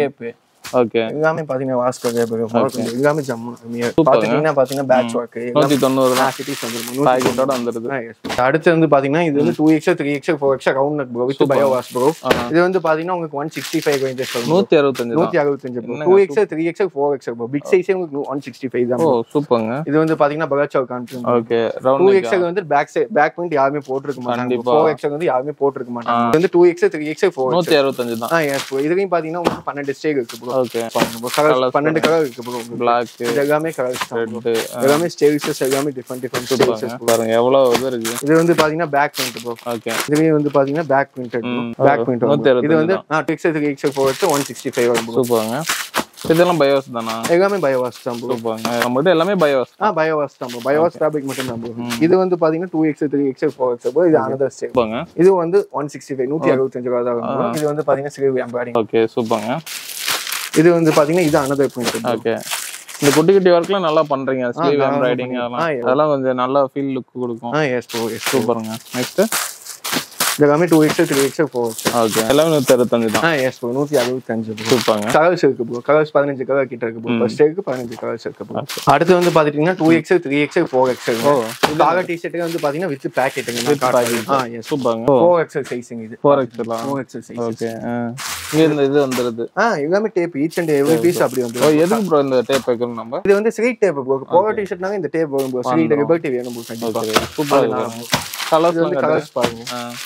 ஓகே எல்லாமே பாத்தீங்கன்னா வாஸ்கர் எல்லாமே ஜம்மு பாத்துட்டீங்கன்னா பாத்தீங்கன்னா பேட்ச் ஒர்க் நூத்தி தொண்ணூறு தான் சிட்டிஸ் வந்துரும் பாக்கெட்டோட வந்துருது அடுத்து வந்து பாத்தீங்கன்னா இது வந்து two X three X four X round neck bro with bio wash bro இது வந்து பாத்தீங்கன்னா உங்களுக்கு ஒன் சிக்ஸ்டி ஃபைவ் ரேஞ்சஸ் வரும் நூத்தி அறுபத்தஞ்சு தான் நூத்தி அறுபத்தஞ்சு bro two X three X four X bro big சைஸே உங்களுக்கு ஒன் சிக்ஸ்டி ஃபைவ் தான் ஓ bro. சூப்பர்ங்க இது வந்து பாத்தீங்கன்னா பகாச்சா country okay two round X வந்து பேக் சைட் பேக் பாயிண்ட் யாருமே போட்டிருக்க மாட்டாங்க கண்டிப்பா. ஃபோர் எக்ஸ் வந்து யாருமே போட்டிருக்க மாட்டாங்க இது வந்து two X three X four நூத்தி அறுபத்தஞ்சு தான் ஆ எஸ் ப்ரோ இதுலயும் பாத்தீங்கன்னா உங்களுக்கு பன்னெண்டு ஸ்டேக் இருக்கு ப்ரோ ஓகே கலர் Colours பன்னெண்டு கலர் இருக்கு bro உங்களுக்கு. பிளாக் இது எல்லாமே கலர்ஸ் தான் bro. ரெட்டு எல்லாமே ஸ்டேவிசஸ் எல்லாமே டிஃப்ரெண்ட் டிஃப்ரெண்ட் ஸ்டேவிசஸ் பாருங்க எவ்வளவு இது இருக்கு இது வந்து பாத்தீங்கன்னா பேக் பிரிண்ட் ப்ரோ ஓகே இதுலயும் வந்து பாத்தீங்கன்னா பேக் பிரிண்டட் பேக் பிரிண்ட் நூத்தி இது வந்து எக்ஸல் த்ரீ எக்ஸல் ஃபோர் வச்சு ஒன் சிக்ஸ்டி ஃபைவ் வரும் bro. சூப்பருங்க இதெல்லாம் பயோஸ் தானா எல்லாமே பயோவாஸ் தான் ப்ரோ சூப்பருங்க நம்மகிட்ட எல்லாமே பயோஸ் ஆ பயோவாஸ் தான் ப்ரோ பயோவாஸ் ஃபேப்ரிக் மட்டும் தான் ப்ரோ இது வந்து பாத்தீங்கன்னா two X three X four X bro இது அனதர் ஸ்டேப் சூப்பருங்க இது வந்து ஒன் சிக்ஸ்டி ஃபைவ் நூற்றி அறுபத்தஞ்சு ரூபா தான் வரும் bro. இது வந்து பாத்தீங்கன்னா ஸ்லீவ் எம்ப்ராய்டிங் ஓகே சூப்பருங்க இது வந்து பாத்தீங்கன்னா இது அனதர் பிரிண்ட் ஓகே இந்த குட்டி குட்டி ஒர்க்லாம் நல்லா பண்றீங்க ஸ்லீவ் நல்லா எம்ப்ராய்டிங் பண்றீங்க. அதெல்லாம் ஆ, yeah. அதெல்லாம் கொஞ்சம் நல்ல ஃபீல் லுக் கொடுக்கும் ஆ எஸ் ப்ரோ எஸ் சூப்பருங்க நெக்ஸ்ட் இது எல்லாமே two X three X four X okay எல்லாமே நூத்தி அறுபத்தஞ்சு தான் ஆ எஸ் ப்ரோ நூற்றி அறுபத்தஞ்சு ப்ரோ சூப்பருங்க கலர்ஸ் இருக்கு ப்ரோ கலர்ஸ் பதினஞ்சு கலர் கிட்ட இருக்கு ப்ரோ ஃபர்ஸ்ட் இருக்கு பதினஞ்சு கலர்ஸ் இருக்கு ப்ரோ அடுத்து வந்து பாத்துட்டீங்கன்னா two X three X four X ஓ காலர் டிஷர்ட்டுக்கு வந்து பாத்தீங்கன்னா வித் பேக்கெட்டுங்க ஆ எஸ் சூப்பருங்க ஃபோர் எக்ஸல் சைஸிங் இது ஃபோர் எக்ஸ்லாம் ஃபோர் எக்ஸல் சைஸ் ஓகே இங்க இந்த இது வந்துருது ஆ எல்லாமே tape each and every piece அப்படி ஓ வந்து எதுக்கு ப்ரோ இந்த டேப் வைக்கணும் நம்ம இது வந்து ஸ்ட்ரீட் டேப் ப்ரோ போகோ டிஷர்ட்னாங்க இந்த டேப் வரும் ப்ரோ ஸ்ட்ரீட் லிபர்ட்டி வேணும் ப்ரோ கண்டிப்பா ஓகே சூப்பரா அதனால இருக்கு bro. இது வந்து கலர்ஸ் கலர்ஸ் பாருங்க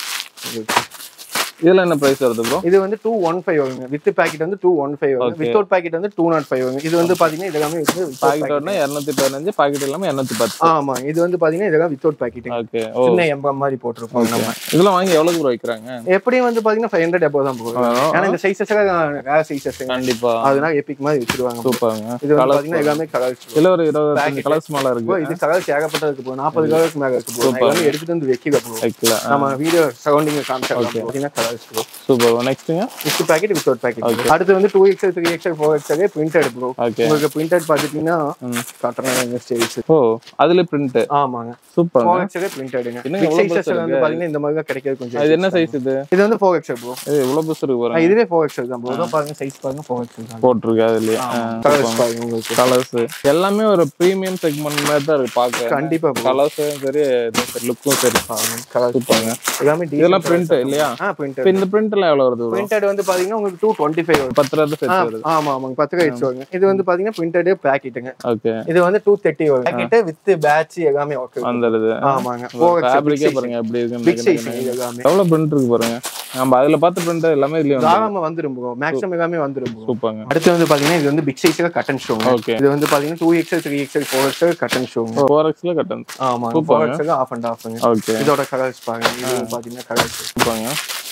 இதுல என்ன பிரைஸ் வருது ப்ரோ இது வந்து டூ ஒன் ஃபைவ் வருங்க வித் பேக்கெட் வந்து டூ ஒன் ஃபைவ் வரும் Okay. வித்தவுட் பேக்கெட் வந்து டூ நாட் ஃபைவ் வருங்க இது வந்து பாத்தீங்கன்னா இது எல்லாமே வந்து without பாக்கெட் packet. ஒன்று இரநூத்தி பதினஞ்சு பாக்கெட் இல்லாம இரநூத்தி பத்து ஆமா இது வந்து பாத்தீங்கன்னா இதெல்லாம் வித்தவுட் பேக்கெட் ஓகே ஓ சின்ன எம்பம் மாதிரி போட்டிருப்போம் நம்ம இதெல்லாம் வாங்கி எவ்வளவு ப்ரோ வைக்கிறாங்க எப்படியும் வந்து பாத்தீங்கன்னா ஃபைவ் ஹண்ட்ரட் எபோ தான் போகும் ஆ. ஏன்னா இந்த சைஸஸ் வேற சைஸஸ் கண்டிப்பா அதனால எபிக் மாதிரி வச்சிருவாங்க சூப்பருங்க இது வந்து பாத்தீங்கன்னா எல்லாமே கலர்ஸ் இதுல ஒரு இருபது கலர்ஸ் மேல இருக்கு இது கலர்ஸ் ஏகப்பட்டது இருக்கு bro. நாற்பது கலர்ஸ் மேல இருக்கு bro. நான் எல்லாமே எடுத்துட்டு வந்து வைக்கல ப்ரோ வைக்கல நம்ம வீடியோ சரௌண்டிங் காமிச்சாங்க பாத்தீங்கன்னா கலர்ஸ் ப்ரோ சூப்பர் நெக்ஸ்ட்டுங்க வித் பேக்கெட் வித்தவுட் பேக்கெட் அடுத்து வந்து two XL three XL four XL printed bro okay உங்களுக்கு பிரிண்டட் பாத்துட்டீங்கன்னா காட்டணும் ஸ்டேஜ் ஓ அதுல பிரிண்ட் ஆமாங்க சூப்பர் ஃபோர் எக்ஸ்எல் பிரிண்டட் என்னங்க பிக் இவ்வளவு சைஸஸ் வந்து பாத்தீங்கன்னா இந்த மாதிரி தான் கிடைக்கிறது கொஞ்சம் இது என்ன சைஸ் இது இது வந்து ஃபோர் எக்ஸ்எல் ப்ரோ இது இவ்வளவு பெருசு இருக்கு பாருங்க இதுவே ஃபோர் எக்ஸ்எல் தான் ப்ரோ பாருங்க சைஸ் பாருங்க ஃபோர் எக்ஸ்எல் தான் போட்டிருக்கு அதுலயே கலர்ஸ் பாருங்க உங்களுக்கு கலர்ஸ் எல்லாமே ஒரு பிரீமியம் செக்மெண்ட் மாதிரி தான் இருக்கு பாக்க கண்டிப்பா ப்ரோ கலர்ஸும் சரி லுக்கும் சரி கலர்ஸ் சூப்பருங்க எல்லாமே இதெல்லாம் பிரிண்ட் இல்லையா ஆ இப்ப பிரிண்டட் இந்த பிரிண்ட் எல்லாம் எவ்வளவு வருது bro? பிரிண்டட் வந்து பாத்தீங்கன்னா உங்களுக்கு டூ டுவெண்ட்டி ஃபைவ் வரும் பத்து ரூபா சேர்த்து வருது ஆமா ஆமாங்க பத்து கை வருங்க இது வந்து பாத்தீங்கன்னா பிரிண்டட் பேக்கெட்டுங்க ஓகே இது வந்து டூ தேர்ட்டி வரும் பேக்கெட் வித் பேட்ச் எல்லாமே ஓகே வந்துடுது ஆமாங்க ஃபோர் ஃபேப்ரிக்கே பாருங்க எப்படி பிக் சைஸ் இருக்குன்னு இது எல்லாமே எவ்வளவு பிரிண்ட் இருக்கு பாருங்க நம்ம அதுல பார்த்த பிரிண்ட் எல்லாமே இதுலயும் வந்து தாராளமா வந்துரும் ப்ரோ மேக்ஸிமம் எல்லாமே வந்துரும் ப்ரோ சூப்பருங்க அடுத்து வந்து பாத்தீங்கன்னா இது வந்து பிக் சைஸ்ல கட்டன் ஷோ ஓகே இது வந்து பாத்தீங்கன்னா two XL three XL four XL cut and sew four எக்ஸ்ல கட்டன் ஆமா ஃபோர் எக்ஸ்எல் ஆஃப் அண்ட் ஆஃப்ங்க ஓகே இதோட கலர்ஸ் பாருங்க இது பாத்தீங்கன்னா கலர்ஸ் சூப்பருங்க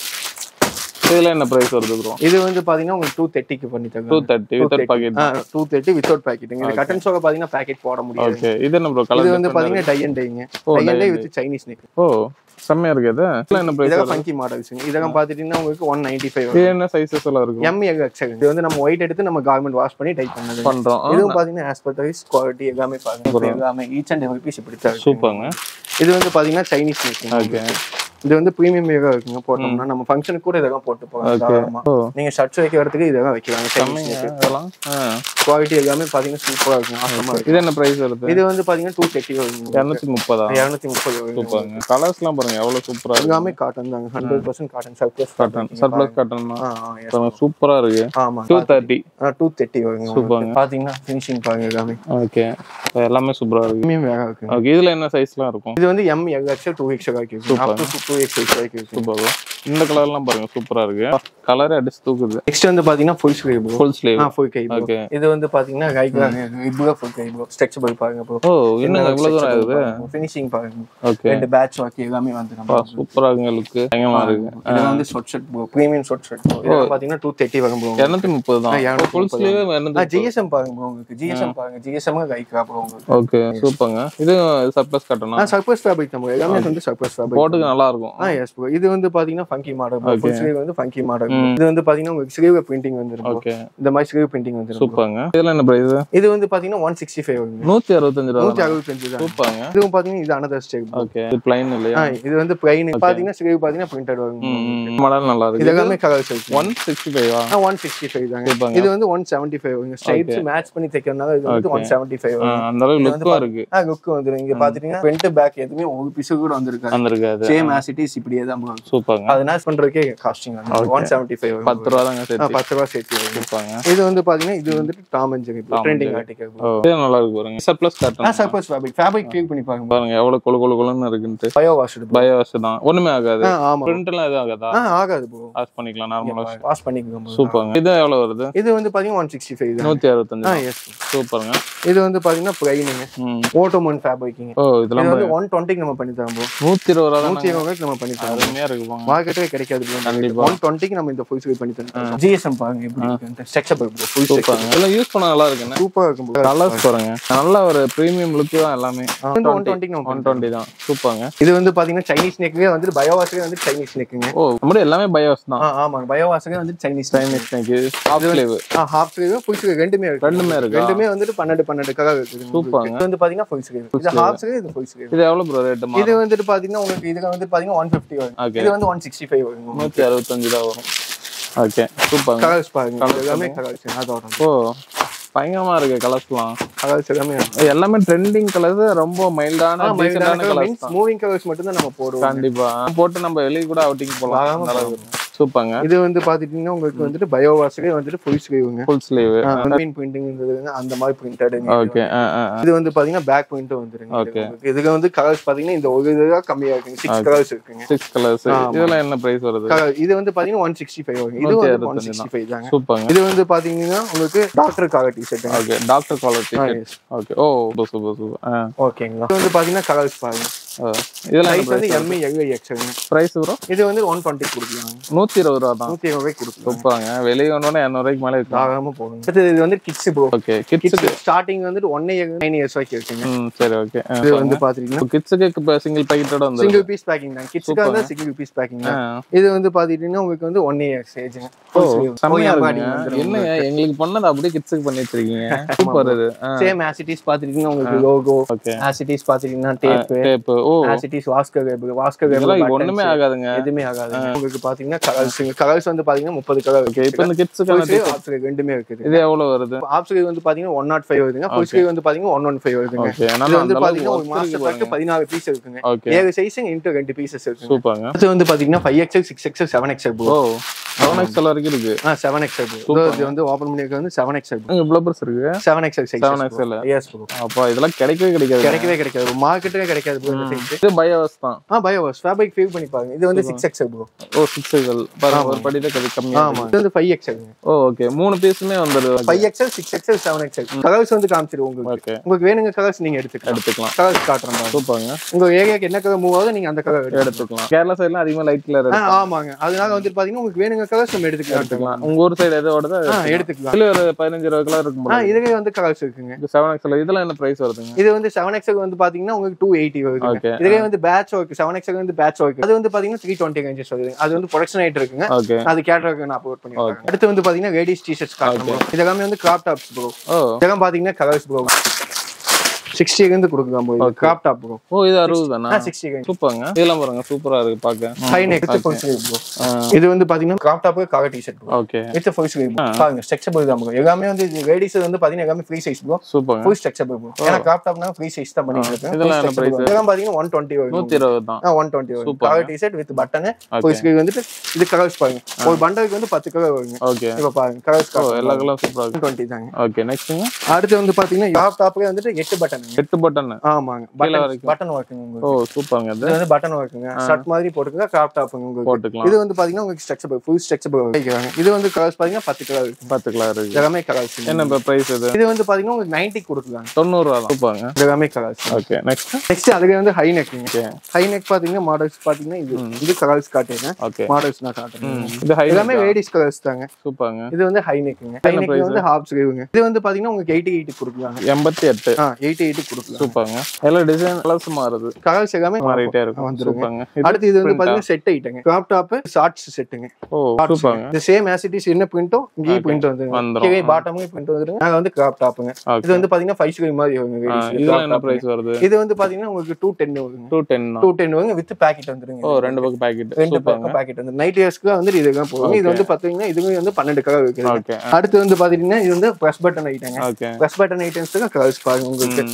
இதுல என்ன பிரைஸ் வருது ப்ரோ இது வந்து பாத்தீங்கன்னா உங்களுக்கு டூ தேர்ட்டிக்கு பண்ணி டூ தருங்க thirty without packet two thirty without பேக்கெட்டுங்க இந்த கட்டன் ஷோவை பாத்தீங்கன்னா பேக்கெட் போட முடியாது ஓகே இது என்ன ப்ரோ இது கலர் வந்து பாத்தீங்கன்னா டை அண்ட் டைங்க ஓ, dye dye and tie and with Chinese neck ஓ செம்மையா இருக்கு இது இதுல என்ன பிரைஸ் இதெல்லாம் ஃபங்கி மாடல்ஸுங்க இதெல்லாம் பாத்துட்டீங்கன்னா உங்களுக்கு ஒன் நைன்டி ஃபைவ் இது என்ன சைஸஸ் எல்லாம் இருக்கும் எம் எக்ஸல் இது வந்து நம்ம ஒயிட் எடுத்து நம்ம கார்மெண்ட் வாஷ் பண்ணி டைப் பண்ணது பண்றோம் இதுவும் பாத்தீங்கன்னா ஆஸ்பெக்ட் குவாலிட்டி எல்லாமே பாருங்க எல்லாமே ஈச் அண்ட் எவ்ரி பீஸ் இப்படி தான் இருக்கு. சூப்பருங்க இது வந்து பாத்தீங்கன்னா சைனீஸ் மேக்கிங் ஓகே இது வந்து ப்ரீமியம் மேகா இருக்குங்க போட்டோம்னா நம்ம ஃபங்க்ஷனுக்கு கூட இதெல்லாம் போட்டு போகலாம் தாராளமா. ஓ நீங்க ஷர்ட்ஸ் வைக்கிறதுக்கு இதெல்லாம் வைக்கலாம் சைனீஸ் செம்மைங்க இதெல்லாம் ஆ. குவாலிட்டி எல்லாமே பாத்தீங்கன்னா சூப்பரா இருக்கும் ஆசமா இருக்கும் இது என்ன பிரைஸ் வருது இது வந்து பாத்தீங்கன்னா டூ தேர்ட்டி வருங்க இரநூத்தி முப்பதா இரநூத்தி முப்பது வருங்க சூப்பருங்க கலர்ஸ்லாம் பாருங்க எவ்வளவு சூப்பரா இருக்கு எல்லாமே காட்டன் தாங்க hundred percent cotton surplus cotton surplus cotton ஆ ஆ, yes. சூப்பரா இருக்கு ஆமா டூ தேர்ட்டி டூ தேர்ட்டி வருங்க உங்களுக்கு. பாத்தீங்கன்னா ஃபினிஷிங் பாருங்க எல்லாமே ஓகே எல்லாமே சூப்பரா இருக்கு ப்ரீமியம் வேக இருக்குங்க ஓகே இதுல என்ன சைஸ்லாம் இருக்கும் இது வந்து எம் எக்ஸ் டூ எக்ஸ் வரைக்கும் இருக்கும் அப் டு டூ எக்ஸ் வரைக்கும் இருக்கும் சூப்பர் இந்த கலர்லாம் பாருங்க சூப்பரா இருக்கு கலரே அடிச்சு தூக்குது நெக்ஸ்ட் வந்து பாத்தீங்கன்னா full sleeve bro full sleeve ஆ ஃபுல் கை ப்ரோ ஓகே இது வந்து பாத்தீங்கன்னா கைக்கு இப்பதான் ஃபுல் கை ப்ரோ ஸ்ட்ரெச்சபிள் பாருங்க ப்ரோ ஓ இன்னும் இவ்வளவு தூரம் ஆகுது ஃபினிஷிங் பாருங்க ஓகே ரெண்டு பேட்ச் ஒர்க் எல்லாமே வந்து நம்ம சூப்பரா இருக்குங்க லுக்கு பயங்கரமா இருக்கு இது வந்து சொட் ஷர்ட் ப்ரோ ப்ரீமியம் சொட் ஷர்ட் ப்ரோ இது பாத்தீங்கன்னா டூ தேர்ட்டி வரும் ப்ரோ இரநூத்தி முப்பது தான் ஃபுல் ஸ்லீவ் இரநூத்தி ஜிஎஸ்எம் பாருங்க ப்ரோ உங்களுக்கு ஜிஎஸ்எம் பாருங்க ஜிஎஸ்எம் கைக்கா ப்ரோ உங்களுக்கு ஓகே சூப்பர்ங்க இது சர்ப்ளஸ் கட்டணும் ஆ சர்ப்ளஸ் ஃபேப்ரிக் நம்ம எல்லாமே வந்து சர்ப்ளஸ் ஃபேப்ரிக் போட்டுக்கு நல்லா இருக்கும் ஆ எஸ் ப்ரோ இது வந்து பாத்தீங்கன்னா ஃபங்கி மாடல் ஃபுல் ஸ்லீவ் வந்து ஃபங்கி மாடல் இது வந்து பாத்தீங்கன்னா உங்களுக்கு ஸ்லீவ் பிரிண்டிங் வந்துரும் bro. ஓகே இந்த மாதிரி ஸ்லீவ் பிரிண்டிங் வந்துரும் bro. சூப்பர்ங்க இதுல என்ன பிரைஸ் இது வந்து பாத்தீங்கன்னா ஒன் சிக்ஸ்டி ஃபைவ் வருங்க நூத்தி அறுபத்தஞ்சு ரூபா நூத்தி அறுபத்தஞ்சு தான் சூப்பர்ங்க இதுவும் பாத்தீங்கன்னா இது அனதர் ஸ்டேப் ஓகே இது பிளைன் இல்லையா ஆ இது வந்து பிளைன் பாத்தீங்கன்னா ஸ்லீவ் பாத்தீங்கன்னா பிரிண்டட் வரும் மாடல் நல்லா இது இருக்கு எல்லாமே கலர்ஸ் இருக்கு ஒன் சிக்ஸ்டி ஃபைவா ஒன் சிக்ஸ்டி ஃபைவ் தாங்க சூப்பர்ங்க. இது வந்து ஒன் செவன்டி ஃபைவ் வருங்க ஸ்ட்ரைப்ஸ் மேட்ச் பண்ணி தைக்கிறதுனால இது வந்து ஒன் செவன்டி ஃபைவ் வரும் அந்த அளவுக்கு லுக்கும் இருக்கு ஆ லுக் வந்துரும் இங்க பாத்தீங்கன்னா ஃப்ரண்ட் பேக் எதுவுமே ஒரு பிசு கூட வந்திருக்காது வந்திருக்காது சேம் ஆஸ் ஆசிட்டிஸ் இப்படியே தான் வரும் சூப்பருங்க அது மேட்ச் பண்றதுக்கே காஸ்டிங் வந்து ஒன் செவன்டி ஃபைவ் பத்து ரூபா தாங்க சேர்த்து பத்து ரூபா சேர்த்து வரும் சூப்பருங்க இது வந்து பாத்தீங்கன்னா இது வந்துட்டு Tom and Jerry trending article ஓ இது நல்லா இருக்கு பாருங்க சர்ப்ளஸ் ஆ காட்டன் சர்பஸ் ஃபேப்ரிக் ஃபேப்ரிக் க்ளீன் பண்ணி பாருங்க பாருங்க எவ்வளவு கொழு கொழு கொழுன்னு இருக்குன்ட்டு பயோ வாஷ்டு பயோ வாஷ் தான் ஒண்ணுமே ஆகாது ஆ ஆமா பிரிண்ட் எல்லாம் எதுவும் ஆகாதா ஆ ஆகாது ப்ரோ வாஷ் பண்ணிக்கலாம் நார்மலா வாஷ் பண்ணிக்கோங்க bro. சூப்பருங்க இது எவ்வளவு வருது இது வந்து பாத்தீங்கன்னா ஒன் சிக்ஸ்டி ஃபைவ் தான் நூத்தி அறுபத்தஞ்சு ஆ எஸ் சூப்பருங்க இது வந்து பாத்தீங்கன்னா பிளைனுங்க ம் ஓட்டோமன் ஃபேப்ரிக்கிங்க ஓ இது இதெல்லாம் வந்து ஒன் டுவெண்ட்டிக்கு நம்ம பண்ணி தரோம் ப்ரோ நூத்தி இருபது ரூபா நூற்றி தான் இருபது நம்ம பண்ணி தரோம் அருமையா இருக்கு போங்க மார்க்கெட்டே கிடைக்காது ப்ரோ கண்டிப்பா. ஒன் டுவெண்ட்டிக்கு நம்ம இந்த ஃபுல் பண்ணி தரோம் ஜிஎஸ்எம் பாருங்க எப்படி இருக்கு ஸ்ட்ரக்சர் ப்ரோ ஃபுல் சூப்பருங்க இதெல்லாம் யூஸ் பண்ண நல்லா இருக்குண்ணே சூப்பரா இருக்கும் bro. கலர்ஸ் பாருங்க நல்ல ஒரு பிரீமியம் லுக் தான் எல்லாமே இது வந்து ஒன் டுவெண்ட்டிக்கு நம்ம ஒன் பண்ணுறோம் டுவெண்ட்டி தான் சூப்பருங்க இது வந்து பாத்தீங்கன்னா சைனீஸ் நெக்குவே வந்து பயோவாஸுக்கே வந்து சைனீஸ் நெக்குங்க ஓ நம்மளோட எல்லாமே பயோஸ் தான் ஆ ஆமாங்க பயோவாஸுக்கே வந்து Chinese Chinese neck half sleeve ஆ ஹாஃப் ஸ்லீவ் ஃபுல் ஸ்லீவ் ரெண்டுமே இருக்கு ரெண்டுமே இருக்கா? ரெண்டுமே வந்துட்டு பன்னெண்டு பன்னெண்டு கலர் இருக்குது சூப்பர்ங்க. இது வந்து பாத்தீங்கன்னா ஃபுல் ஸ்லீவ் இது ஹாஃப் ஸ்லீவ் இது ஃபுல் ஸ்லீவ் இது எவ்வளவு ப்ரோ ரேட் இது வந்துட்டு பாத்தீங்கன்னா உங்களுக்கு இதுல வந்து பாத்தீங்கன்னா ஒன் ஃபிஃப்டி வரும் ஓகே இது வந்து ஒன் சிக்ஸ்டி ஃபைவ் வரும் நூத்தி அறுபத்தஞ்சு தான் வரும் ஓகே சூப்பருங்க கலர்ஸ் பாருங்க இது எல்லாமே கலர்ஸ் அதோட ஓ பயங்கரமா இருக்கு கலர்ஸ்லாம் கலர்ஸ் எல்லாமே எல்லாமே ட்ரெண்டிங் கலர்ஸ் ரொம்ப மைல்டான டீசென்டான கலர்ஸ் தான் மூவிங் கலர்ஸ் மட்டும் தான் நம்ம போடுவோம் கண்டிப்பா போட்டு நம்ம வெளிய கூட அவுட்டிங் போலாம் தாராளமா நல்லா இருக்கும் சூப்பருங்க இது வந்து பாத்துட்டீங்கன்னா உங்களுக்கு வந்துட்டு பயோவாஸ்லயே வந்துட்டு ஃபுல் ஸ்லீவுங்க ஃபுல் ஸ்லீவ் மீன் பிரிண்டிங்கிறது அந்த மாதிரி பிரிண்டடுங்க ஓகே இது வந்து பாத்தீங்கன்னா பேக் பாயிண்ட்டும் வந்துருங்க Okay. உங்களுக்கு. இதுல வந்து கலர்ஸ் பாத்தீங்கன்னா இந்த ஒரு இதுல கம்மியா இருக்குங்க சிக்ஸ் கலர்ஸ் இருக்குங்க சிக்ஸ் கலர்ஸ் இதெல்லாம் என்ன பிரைஸ் வருது Colour- இது வந்து பாத்தீங்கன்னா ஒன் சிக்ஸ்டி ஃபைவ் வரும் இது வந்து ஒன் சிக்ஸ்டி ஃபைவ் தாங்க சூப்பருங்க இது வந்து பாத்தீங்கன்னா உங்களுக்கு doctor collar T shirt okay doctor quality okay ஓ சூப்பர் சூப்பர் சூப்பர் ஆ ஓகேங்களா இது வந்து பாத்தீங்கன்னா கலர்ஸ் பாருங்க ஓ. இதெல்லாம் சைஸ் வந்து எம்ஏ எல்ஐ எக்ஸ்எல்ங்க பிரைஸ் ப்ரோ இது வந்து ஒன் டுவெண்ட்டி கொடுக்கலாம் நூத்தி இருபது ரூபா தான் நூத்தி இருபது ரூபாய்க்கு கொடுக்கலாம் சூப்பராங்க வெளியே ஒன்னோட இரநூறுவாய்க்கு மேலே இருக்கும் தாராளமா போடுங்க அடுத்தது இது வந்து கிட்ஸ் ப்ரோ ஓகே கிட்ஸுக்கு கிட்ஸ் ஸ்டார்டிங் வந்துட்டு ஒன் இயர் நைன் இயர்ஸ் வரைக்கும் இருக்குங்க ம் சரி ஓகே இது வந்து பாத்தீங்கன்னா கிட்ஸுக்கு இப்போ சிங்கிள் பேக்கெட்டோட வந்து சிங்கிள் பீஸ் பேக்கிங் தான் கிட்ஸ்க்கு வந்து சிங்கிள் பீஸ் பேக்கிங் தான் இது வந்து பாத்துட்டீங்கன்னா உங்களுக்கு வந்து ஒன் இயர் ஏஜ்ங்க செம்மையா இருக்குங்க என்னங்க எங்களுக்கு பண்ணது அப்படியே கிட்ஸுக்கு பண்ணி வச்சிருக்கீங்க சூப்பர் இது சேம் ஆசிட்டிஸ் பாத்துட்டீங்கன்னா உங்களுக்கு லோகோ ஓகே ஆசிட்டிஸ் பாத்துட்டீங்கன்னா டேப் டேப் ஓ ஆசிட்டிஸ் வாஸ்கர் வாஸ்கர் இதெல்லாம் ஒண்ணுமே ஆகாதுங்க எதுவுமே ஆகாது உங்களுக்கு பாத்தீங்கன்னா கலர்ஸ் கலர்ஸ் வந்து பாத்தீங்கன்னா முப்பது கலர் ஓகே இப்போ இந்த கிட்ஸுக்கான ஆப்ஷன் ரெண்டுமே இருக்குது இது எவ்வளவு வருது ஆப்ஷன் வந்து பாத்தீங்கன்னா ஒன் நாட் ஃபைவ் வருதுங்க ஃபுல் ஸ்லீவ் வந்து பாத்தீங்கன்னா ஒன் ஒன் ஃபைவ் வருதுங்க ஓகே இது நல்லா வந்து அந்த பாத்தீங்கன்னா ஒரு அளவுக்கு மாஸ்டர் பேக் பதினாறு பீஸ் இருக்குங்க ஓகே ஏழு சைஸுங்க இன்ட்டு ரெண்டு பீசஸ் இருக்குங்க சூப்பருங்க அடுத்து வந்து பாத்தீங்கன்னா five XL six XL seven XL ஓ செவன் எக்ஸ்எல் வரைக்கும் இருக்கு ஆ செவன் எக்ஸ்எல் இது வந்து ஓப்பன் பண்ணிருக்க வந்து செவன் எக்ஸ்எல் இங்க இவ்வளவு பெருசு இருக்கு seven XL size 7XL. Yes bro அப்பா இதெல்லாம் கிடைக்கவே கிடைக்காது கிடைக்கவே கிடைக்காது மார்க்கெட்டுக்கே கிடைக்காது ப்ரோ இந்த சைஸ் இது பயோஸ் தான் ஆ பயோவாஸ் ஃபேப்ரிக் ஃபீல் பண்ணி பாருங்க இது வந்து சிக்ஸ் எக்ஸ்எல் ப்ரோ ஓ சிக்ஸ் எக்ஸ்எல் பாருங்க ஒரு படி தான் கம்மி கம்மியா ஆமா இது வந்து ஃபைவ் எக்ஸ்எல் ஓ ஓகே மூணு பீஸுமே வந்துருது five XL six XL seven XL colours வந்து காமிச்சிருவோம் உங்களுக்கு ஓகே உங்களுக்கு வேணுங்க கலர்ஸ் நீங்க எடுத்துக்கலாம் எடுத்துக்கலாம் கலர்ஸ் காட்டுறேன் பாருங்க. சூப்பருங்க உங்க ஏரியாக்கு என்ன கலர் மூவ் ஆகுதோ நீங்க அந்த கலர் எடுத்துக்கலாம் எடுத்துக்கலாம் கேரளா சைடுலாம் அதிகமா லைட் கலர் ஆ, ஆமாங்க அதனால வந்து பாத்தீங்கன்னா உங்களுக்கு வேணுங்க கலர்ஸ் நம்ம எடுத்துக்கலாம் எடுத்துக்கலாம் உங்க ஊர் சைடு எதோ ஓடுதோ ஆ எடுத்துக்கலாம் இதுல ஒரு பதினஞ்சு இருபது கலர் இருக்கும் ஆ இதுலயே வந்து கலர்ஸ் இருக்குங்க போல செவன் எக்ஸ்எல் இதெல்லாம் என்ன பிரைஸ் வருதுங்க இது வந்து செவன் எக்ஸ்எல் வந்து பாத்தீங்கன்னா உங்களுக்கு டூ எயிட்டி வருது ஓகே இதுலயே வந்து பேட்ச் ஒர்க் செவன் எக்ஸ்எல் வந்து பேட்ச் ஒர்க் அது வந்து பாத்தீங்கன்னா த்ரீ டுவெண்ட்டி ரேஞ்சஸ் வருது அது வந்து ப்ரொடக்ஷன் ஆயிட்டு இருக்குங்க ஓகே அது கேட்டருக்கு நான் அப்லோட் பண்ணிருக்கேன் அடுத்து வந்து பாத்தீங்கன்னா லேடிஸ் டிஷர்ட்ஸ் காட்டுறோம் இதெல்லாமே வந்து கிராப் டாப்ஸ் ப்ரோ ஓ இதெல்லாம் பாத்தீங்கன்னா கலர்ஸ் ப்ரோ சிக்ஸ்டி இருந்து கொடுக்கலாம் ப்ரோ கிராப் டாப் ப்ரோ ஓ இது அறுபது தானா சிக்ஸ்டி சூப்பருங்க இதெல்லாம் பாருங்க சூப்பரா இருக்கு பாக்க high neck full sleeve bro இது வந்து பாத்தீங்கன்னா crop top colour T shirt bro okay with full sleeve பாருங்க ஸ்ட்ரக்சரபிள் தான் ப்ரோ எல்லாமே வந்து லேடிஸ் வந்து பாத்தீங்கன்னா எல்லாமே ஃப்ரீ சைஸ் ப்ரோ சூப்பருங்க ஃபுல் ஸ்ட்ரக்சரபிள் ப்ரோ ஏன்னா கிராப் டாப்னா ஃப்ரீ சைஸ் தான் பண்ணிட்டு இருக்கேன் இதெல்லாம் என்ன price? இதெல்லாம் பாத்தீங்கன்னா ஒன் டுவெண்ட்டி வரும் நூத்தி இருபது தான் ஒன் டுவெண்ட்டி வரும் colour T shirt with button full sleeve வந்துட்டு இது கலர்ஸ் பாருங்க ஒரு பண்டலுக்கு வந்து பத்து கலர் வருங்க ஓகே இப்போ பாருங்க கலர்ஸ் ஓ எல்லா கலரும் சூப்பரா இருக்கு டுவெண்ட்டி தாங்க ஓகே நெக்ஸ்ட்டுங்க அடுத்து வந்து பாத்தீங்கன்னா டாப் டாப்ல வந்துட்டு எட்டு பட்டன் எட்டு பட்டன் ஆமாங்க பட்டன் வரைக்கும். பட்டன் ஒர்க்குங்க உங்களுக்கு ஓ சூப்பருங்க இது இது வந்து பட்டன் ஒர்க்குங்க ஷர்ட் மாதிரி போட்டுக்கங்க கிராப் டாப்புங்க உங்களுக்கு போட்டுக்கலாம் இது வந்து பாத்தீங்கன்னா உங்களுக்கு ஸ்ட்ரக்சர் ஃபுல் ஸ்ட்ரக்சர் வைக்கிறாங்க இது வந்து கலர்ஸ் பாத்தீங்கன்னா பத்து கலர் இருக்கு பத்து கலர் இருக்கு எல்லாமே கலர்ஸ் என்ன இப்போ பிரைஸ் இது இது வந்து பாத்தீங்கன்னா உங்களுக்கு நைன்டி கொடுக்குறாங்க தொண்ணூறு ரூபா தான் சூப்பருங்க எல்லாமே கலர்ஸ் ஓகே நெக்ஸ்ட் நெக்ஸ்ட் அதுக்கு வந்து ஹை நெக்ங்க ஓகே ஹை நெக் பாத்தீங்கன்னா மாடல்ஸ் பாத்தீங்கன்னா இது இது கலர்ஸ் காட்டுறேன் ஓகே மாடல்ஸ் நான் காட்டுறேன் இது ஹை எல்லாமே லேடிஸ் கலர்ஸ் தாங்க சூப்பருங்க இது வந்து ஹை நெக்குங்க ஹை நெக் வந்து ஹாஃப் ஸ்லீவுங்க இது வந்து பாத்தீங்கன்னா உங்களுக்கு எயிட்டி எயிட்டி கொடுக்குறாங்க எண்பத்தி எட்டு ஆ எயிட்டி எயிட்டி கொடுக்கலாம் சூப்பருங்க எல்லா டிசைன் கலர்ஸ் மாறுது கலர்ஸ் எல்லாமே மாறிட்டே இருக்கும் வந்துருங்க. சூப்பருங்க இது அடுத்து இது வந்து பாத்தீங்கன்னா செட் ஐட்டங்க கிராப் டாப் ஷார்ட்ஸ் செட்டுங்க ஓ சூப்பருங்க இந்த சேம் ஆசிட்டிஸ் என்ன பிரிண்ட்டும் இங்கே பிரிண்ட் வந்துருங்க வந்துரும். கீழே பாட்டமும் பிரிண்ட் வந்துருங்க நாங்க வந்து கிராப் டாப்புங்க ஓகே இது வந்து பாத்தீங்கன்னா ஃபைவ் ஸ்கிரீன் மாதிரி வருங்க ladies க்கு. இதெல்லாம் crop என்ன top. பிரைஸ் வருது இது வந்து பாத்தீங்கன்னா உங்களுக்கு டூ டென் வருங்க டூ டென் தான் டூ டென் வருங்க வித் பேக்கெட் வந்துருங்க ஓ ரெண்டு பக்கம் பேக்கெட் ரெண்டு சூப்பருங்க பக்கம் பேக்கெட் வந்து நைட் இயர்ஸ்க்கு வந்து இதுதான் போகும் இது வந்து பாத்தீங்கன்னா இதுவும் வந்து பன்னெண்டு கலர் இருக்குது ஓகே அடுத்து வந்து பாத்தீங்கன்னா இது வந்து ப்ரெஸ் பட்டன் ஐட்டங்க ஓகே ப்ரெஸ் பட்டன் ஐட்டம்ஸ்க்கு கலர்ஸ் பாருங்க உங்களுக்கு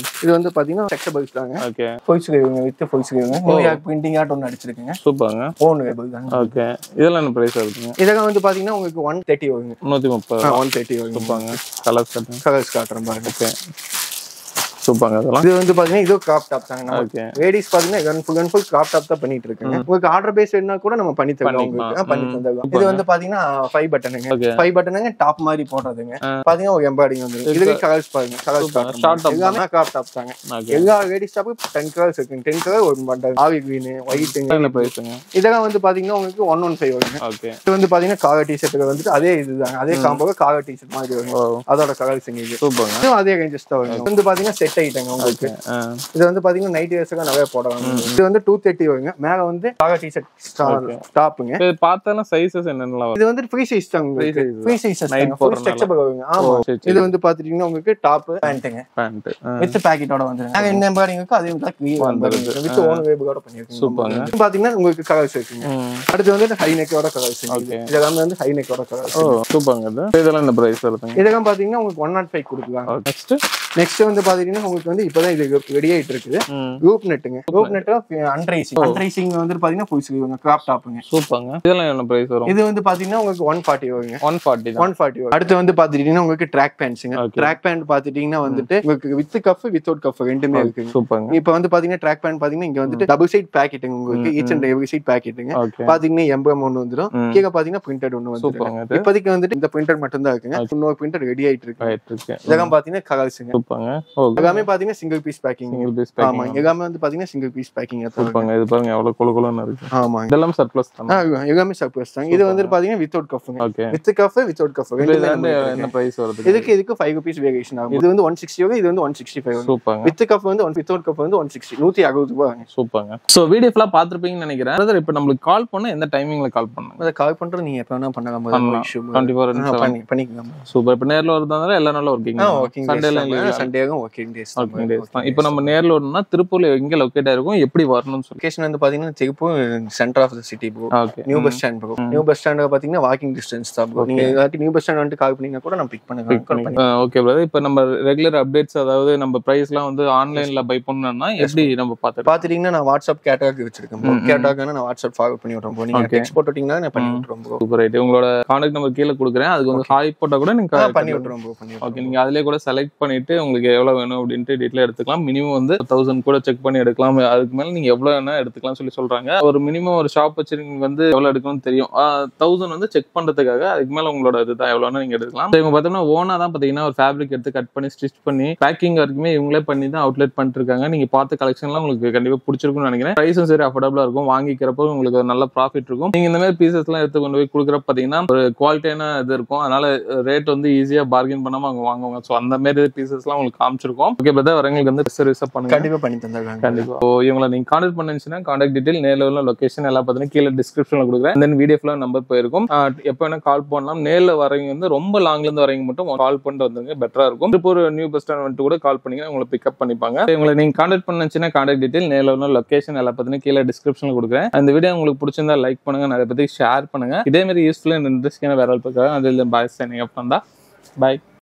இது வந்து பாத்தீங்கன்னா செக்டபிள்ஸ் தாங்க ஓகே ஃபுல் ஸ்லீவுங்க வித் ஃபுல் ஸ்லீவுங்க நியூயார்க் பிரிண்டிங் ஆட் ஒன்று அடிச்சிருக்குங்க சூப்பருங்க ஓன் வேபிள் தாங்க ஓகே இதெல்லாம் என்ன ப்ரைஸ் வருதுங்க இதெல்லாம் வந்து பாத்தீங்கன்னா உங்களுக்கு ஒன் தேர்ட்டி வருங்க நூற்றி முப்பது ஒன் தேர்ட்டி வருங்க சூப்பருங்க கலர்ஸ் கட்டுங்க கலர்ஸ் காட்டுறேன் பாருங்க ஓகே சூப்பருங்க அதெல்லாம் இது வந்து பாத்தீங்கன்னா இது கிராப் டாப் தாங்க நம்ம ஓகே லேடிஸ் பாத்தீங்கன்னா கன் ஃபுல் கன் ஃபுல் கிராப் டாப் தான் பண்ணிட்டு இருக்கேங்க உங்களுக்கு ஆர்டர் பேஸ் வேணா கூட நம்ம பண்ணி தருவோம் பண்ணிக்கலாம். உங்களுக்கு ஆ, பண்ணி ம். தந்துருவோம் இது வந்து பாத்தீங்கன்னா ஃபைவ் பட்டனுங்க ஓகே ஃபைவ் பட்டனுங்க டாப் மாதிரி போடுறதுங்க பாத்தீங்கன்னா ஒரு எம்பாடிங் வந்துரும் இதுவே கலர்ஸ் பாருங்க கலர்ஸ் Super. Short top எல்லாமே கிராப் டாப் தாங்க ஓகே எல்லா லேடிஸ் டாப்பும் டென் கலர்ஸ் இருக்குங்க டென் கலர் ஒரு பட்டன் ஆவி கிரீன் ஒயிட்டுங்க என்ன ப்ரைஸுங்க இதெல்லாம் வந்து பாத்தீங்கன்னா உங்களுக்கு ஒன் ஒன் ஃபைவ் வருங்க ஓகே இது வந்து பாத்தீங்கன்னா காலர் டிஷர்ட்டுக்கு வந்துட்டு அதே இதுதாங்க அதே காம்போக காலர் டிஷர்ட் மாதிரி வருங்க ஓ அதோட கலர்ஸ் இது சூப்பருங்க இதுவும் அதே ரேஞ்சஸ் தான் வருங்க இது வந்து பாத்தீங்கன்னா செட் ஐட்டங்க உங்களுக்கு ஓகே ஆ இது வந்து பாத்தீங்கன்னா நைட் வேர்ஸ்க்கு நிறைய போடலாம் இது வந்து டூ தேர்ட்டி வருங்க மேல வந்து காலர் டிஷர்ட் டாப்புங்க இது பார்த்தாலும் சைஸஸ் என்னென்னலாம் வரும் இது வந்து ஃப்ரீ சைஸ் தான் உங்களுக்கு size free size Night full போடுறதுனால. ஸ்ட்ரெச்சபிள் வருங்க ஆமா ஓ, சரி, சரி. இது வந்து பாத்துட்டீங்கன்னா உங்களுக்கு டாப் பேண்ட்டுங்க பேண்ட் வித் பாக்கெட்டோட வந்துருங்க நாங்க என்ன எம்பாரிங் இருக்கோ அதே மாதிரி வந்துருங்க வித் ஓன் வேபோட பண்ணிருக்கோம் சூப்பர்ங்க. இது பாத்தீங்கன்னா உங்களுக்கு கலர்ஸ் இருக்குங்க அடுத்து வந்து ஹை நெக்கோட கலர்ஸ் Okay. இதெல்லாம் வந்து ஹை நெக்கோட கலர்ஸ் ஓ சூப்பருங்க இது இதெல்லாம் இந்த ப்ரைஸ் வருதுங்க இதெல்லாம் பாத்தீங்கன்னா உங்களுக்கு ஒன் நாட் ஃபைவ் கொடுக்கலாம் நெக்ஸ்ட் நெக்ஸ்ட் வந்து பாத்தீங்கன்னா உங்களுக்கு வந்து இப்பதான் இது ரெடி ஆயிட்டு இருக்குது குரூப் நெட்டுங்க குரூப் நெட் அன்ரைசிங் அன்ரைசிங் வந்து பாத்தீங்கன்னா ஃபுல் ஸ்லீவுங்க கிராப் டாப்புங்க சூப்பருங்க இதெல்லாம் என்ன ப்ரைஸ் வரும் இது வந்து பாத்தீங்கன்னா உங்களுக்கு ஒன் ஃபார்ட்டி வருங்க ஒன் ஃபார்ட்டி தான் ஒன் ஃபார்ட்டி அடுத்து வந்து பாத்துட்டீங்கன்னா உங்களுக்கு ட்ராக் பேண்ட்ஸுங்க Okay. ட்ராக் பேண்ட் பாத்துட்டீங்கன்னா வந்துட்டு உங்களுக்கு வித் கஃப் வித்தவுட் கஃப் ரெண்டுமே இருக்குங்க சூப்பருங்க இப்போ வந்து பாத்தீங்கன்னா ட்ராக் பேண்ட் பாத்தீங்கன்னா இங்க வந்துட்டு டபுள் சைட் பேக்கெட்டுங்க உங்களுக்கு ஈச் அண்ட் எவ்ரி சைட் பேக்கெட்டுங்க ஓகே பாத்தீங்கன்னா எம்பம் ஒன்று வந்துடும் ம். கீழே பாத்தீங்கன்னா பிரிண்டட் ஒன்று வந்துடும் சூப்பருங்க இது இப்போதைக்கு வந்துட்டு இந்த பிரிண்டட் மட்டும் தான் இருக்குங்க இன்னொரு பிரிண்டட் ரெடி ஆயிட்டு இருக்கு ரைட் இருக்கு இதெல்லாம் பாத்தீங்கன்னா கலர்ஸுங்க சூப்பருங்க ஓகே எல்லாமே பாத்தீங்கன்னா single piece packing single piece ஆமா பேக்கிங் எல்லாமே வந்து பாத்தீங்கன்னா சிங்கிள் பீஸ் பேக்கிங் சூப்பருங்க இது பாருங்க எவ்வளவு குளு குளுன்னு இருக்கு ஆமாங்க இதெல்லாம் சர்ப்ளஸ் தானே ஆ, எல்லாமே சர்ப்ளஸ் தாங்க இது வந்து பாத்தீங்கன்னா வித்தவுட் கஃப்ங்க okay with cuff without cuff இது ரெண்டுமே வந்து நம்மளுக்கு என்ன இருக்கு. பிரைஸ் வருது இதுக்கு இதுக்கு ஃபைவ் ருபீஸ் வேரியேஷன் ஆகும் இது வந்து ஒன் சிக்ஸ்டி வரும் இது வந்து ஒன் சிக்ஸ்டி ஃபைவ் சூப்பருங்க வித் கப் வந்து ஒன் வித்தவுட் கப் வந்து ஒன் சிக்ஸ்டி நூத்தி அறுபது ரூபாய் வாங்க சூப்பருங்க சோ வீடியோ ஃபுல்லா பாத்திருப்பீங்கன்னு நினைக்கிறேன் பிரதர் இப்போ நம்மளுக்கு கால் பண்ண எந்த டைமிங்ல கால் பண்ணுங்க அதை கால் பண்றது நீங்க எப்ப வேணா பண்ணலாம் பண்ணலாம். இஷ்யூ டுவெண்ட்டி ஃபோர் பண்ணி பண்ணிக்கலாம் சூப்பர் இப்போ நேர்ல வருதாங்க எல்லா நாளும் ஒர்க்கிங் ஒர்க்கிங் சண்டேல சண்டேவும் ஒர்க்கிங் டேஸ் ஒர்க்கிங் டேஸ் தான் இப்போ நம்ம நேர்ல வரணும்னா திருப்பூர்ல எங்க லொக்கேட் ஆயிருக்கும் எப்படி வரணும்னு சொல்லி லொகேஷன் வந்து பாத்தீங்கன்னா Tiruppur centre of the city bro okay new bus stand bro new bus stand பாத்தீங்கன்னா வாக்கிங் டிஸ்டன்ஸ் தான் ப்ரோ நீங்க ஏதாச்சும் நியூ பஸ் ஸ்டாண்ட் வந்துட்டு கால் பண்ணீங்கன்னா கூட நான் பிக் பண்ணுவேன் ஓகே பிரதர் இப்போ நம்ம ரெகுலர் அப்டேட்ஸ் அதாவது நம்ம பிரைஸ்லாம் வந்து ஆன்லைன்ல பை பண்ணணும்னா எப்படி நம்ம பார்த்துட்டு பாத்துட்டீங்கன்னா நான் வாட்ஸ்அப் கேட்டாக் வச்சிருக்கேன் ப்ரோ கேட்டாக் நான் வாட்ஸ்அப் ஃபார்வர்ட் பண்ணி விட்றேன் ப்ரோ நீங்க Okay. எக்ஸ்போர்ட் விட்டீங்கன்னா நான் பண்ணி விட்டுறோம் ப்ரோ சூப்பர் ரைட் உங்களோட கான்டாக்ட் நம்பர் கீழே கொடுக்குறேன் அதுக்கு வந்து ஹாய் போட்டா கூட நீங்க பண்ணி விட்டுறோம் ப்ரோ பண்ணி ஓகே நீங்க அதிலே கூட செலக்ட் பண்ணிட்டு உங்களுக்கு எவ்வளவு வேணும் அப்படின்ட்டு டீட்டெயில் எடுத்துக்கலாம் மினிமம் வந்து தௌசண்ட் கூட செக் பண்ணி எடுக்கலாம் அதுக்கு மேல நீங்க எவ்வளவு வேணா எடுத்துக்கலாம் சொல்லி சொல்றாங்க ஒரு மினிமம் ஒரு ஷாப் வச்சிருக்கீங்க வந்து எவ்வளவு எடுக்கணும்னு தெரியும் தௌசண்ட் வந்து செக் பண்றதுக்காக அதுக்கு மேல உங்களோட இதுதான் எவ்வளவு வேணா நீங்க எடுக்கலாம் So, இவங்க பார்த்தோம்னா ஓனா தான் பாத்தீங்கன்னா ஒரு ஃபேப்ரிக் எடுத்து கட் பண்ணி ஸ்டிச் பண்ணி பேக்கிங் வரைக்குமே இவங்களே பண்ணி தான் அவுட்லெட் பண்ணிட்டு இருக்காங்க நீங்க பார்த்த கலெக்ஷன்லாம் உங்களுக்கு கண்டிப்பா பிடிச்சிருக்கும்னு நினைக்கிறேன் ப்ரைஸும் சரி அஃபோர்டபுளா இருக்கும் வாங்கிக்கிறப்போ உங்களுக்கு ஒரு நல்ல ப்ராஃபிட் இருக்கும் நீங்க இந்த மாதிரி பீசஸ் எல்லாம் எடுத்து கொண்டு போய் கொடுக்குறப்ப பாத்தீங்கன்னா ஒரு குவாலிட்டியான இது இருக்கும் அதனால ரேட் வந்து ஈஸியா பார்கெயின் பண்ணாம அவங்க வாங்குவாங்க ஸோ அந்த மாதிரி பீசஸ்லாம் உங்களுக்கு காமிச்சிருக்கோம் ஓகே பிரதர் வரவங்களுக்கு வந்து சர்வீஸா பண்ணுங்க கண்டிப்பா பண்ணி தந்துருக்காங்க கண்டிப்பா ஸோ இவங்களை நீங்க கான்டாக்ட் பண்ணுச்சுன்னா கான்டாக்ட் டீடைல் நேரில் உள்ள லொகேஷன் எல்லாம் பார்த்தீங்கன்னா கீழே டிஸ்கிரிப்ஷன்ல கொடுக்குறேன் தென் வீடியோ ஃபுல்லாக நம்பர் போயிருக்கும் ஆஹ் எப்போ வேணா கால் பண்ணலாம் நேரில் வரவங்க வந்து ரொம்ப லாங்ல இருந்து வரவங்க மட்டும் கால் பண்ணிட்டு வந்துருங்க பெட்டரா இருக்கும் திருப்பூர் நியூ பஸ் ஸ்டாண்ட் வந்துட்டு கூட கால் பண்ணீங்கன்னா உங்களை பிக்கப் பண்ணிப்பாங்க இவங்களை நீங்க கான்டாக்ட் பண்ணுச்சுன்னா கான்டாக்ட் டீடைல் நேரில் உள்ள லொகேஷன் எல்லாம் பார்த்தீங்கன்னா கீழே டிஸ்கிரிப்ஷன்ல கொடுக்குறேன் அந்த வீடியோ உங்களுக்கு பிடிச்சிருந்தா லைக் பண்ணுங்க நிறைய பேருக்கு ஷேர் பண்ணுங்க இதே மாதிரி யூஸ்ஃபுல்லாக இன்ட்ரெஸ்டிங்கான வேற பார்க்கலாம் அதில் பாய் சைனிங் அப் பண்ணா பாய்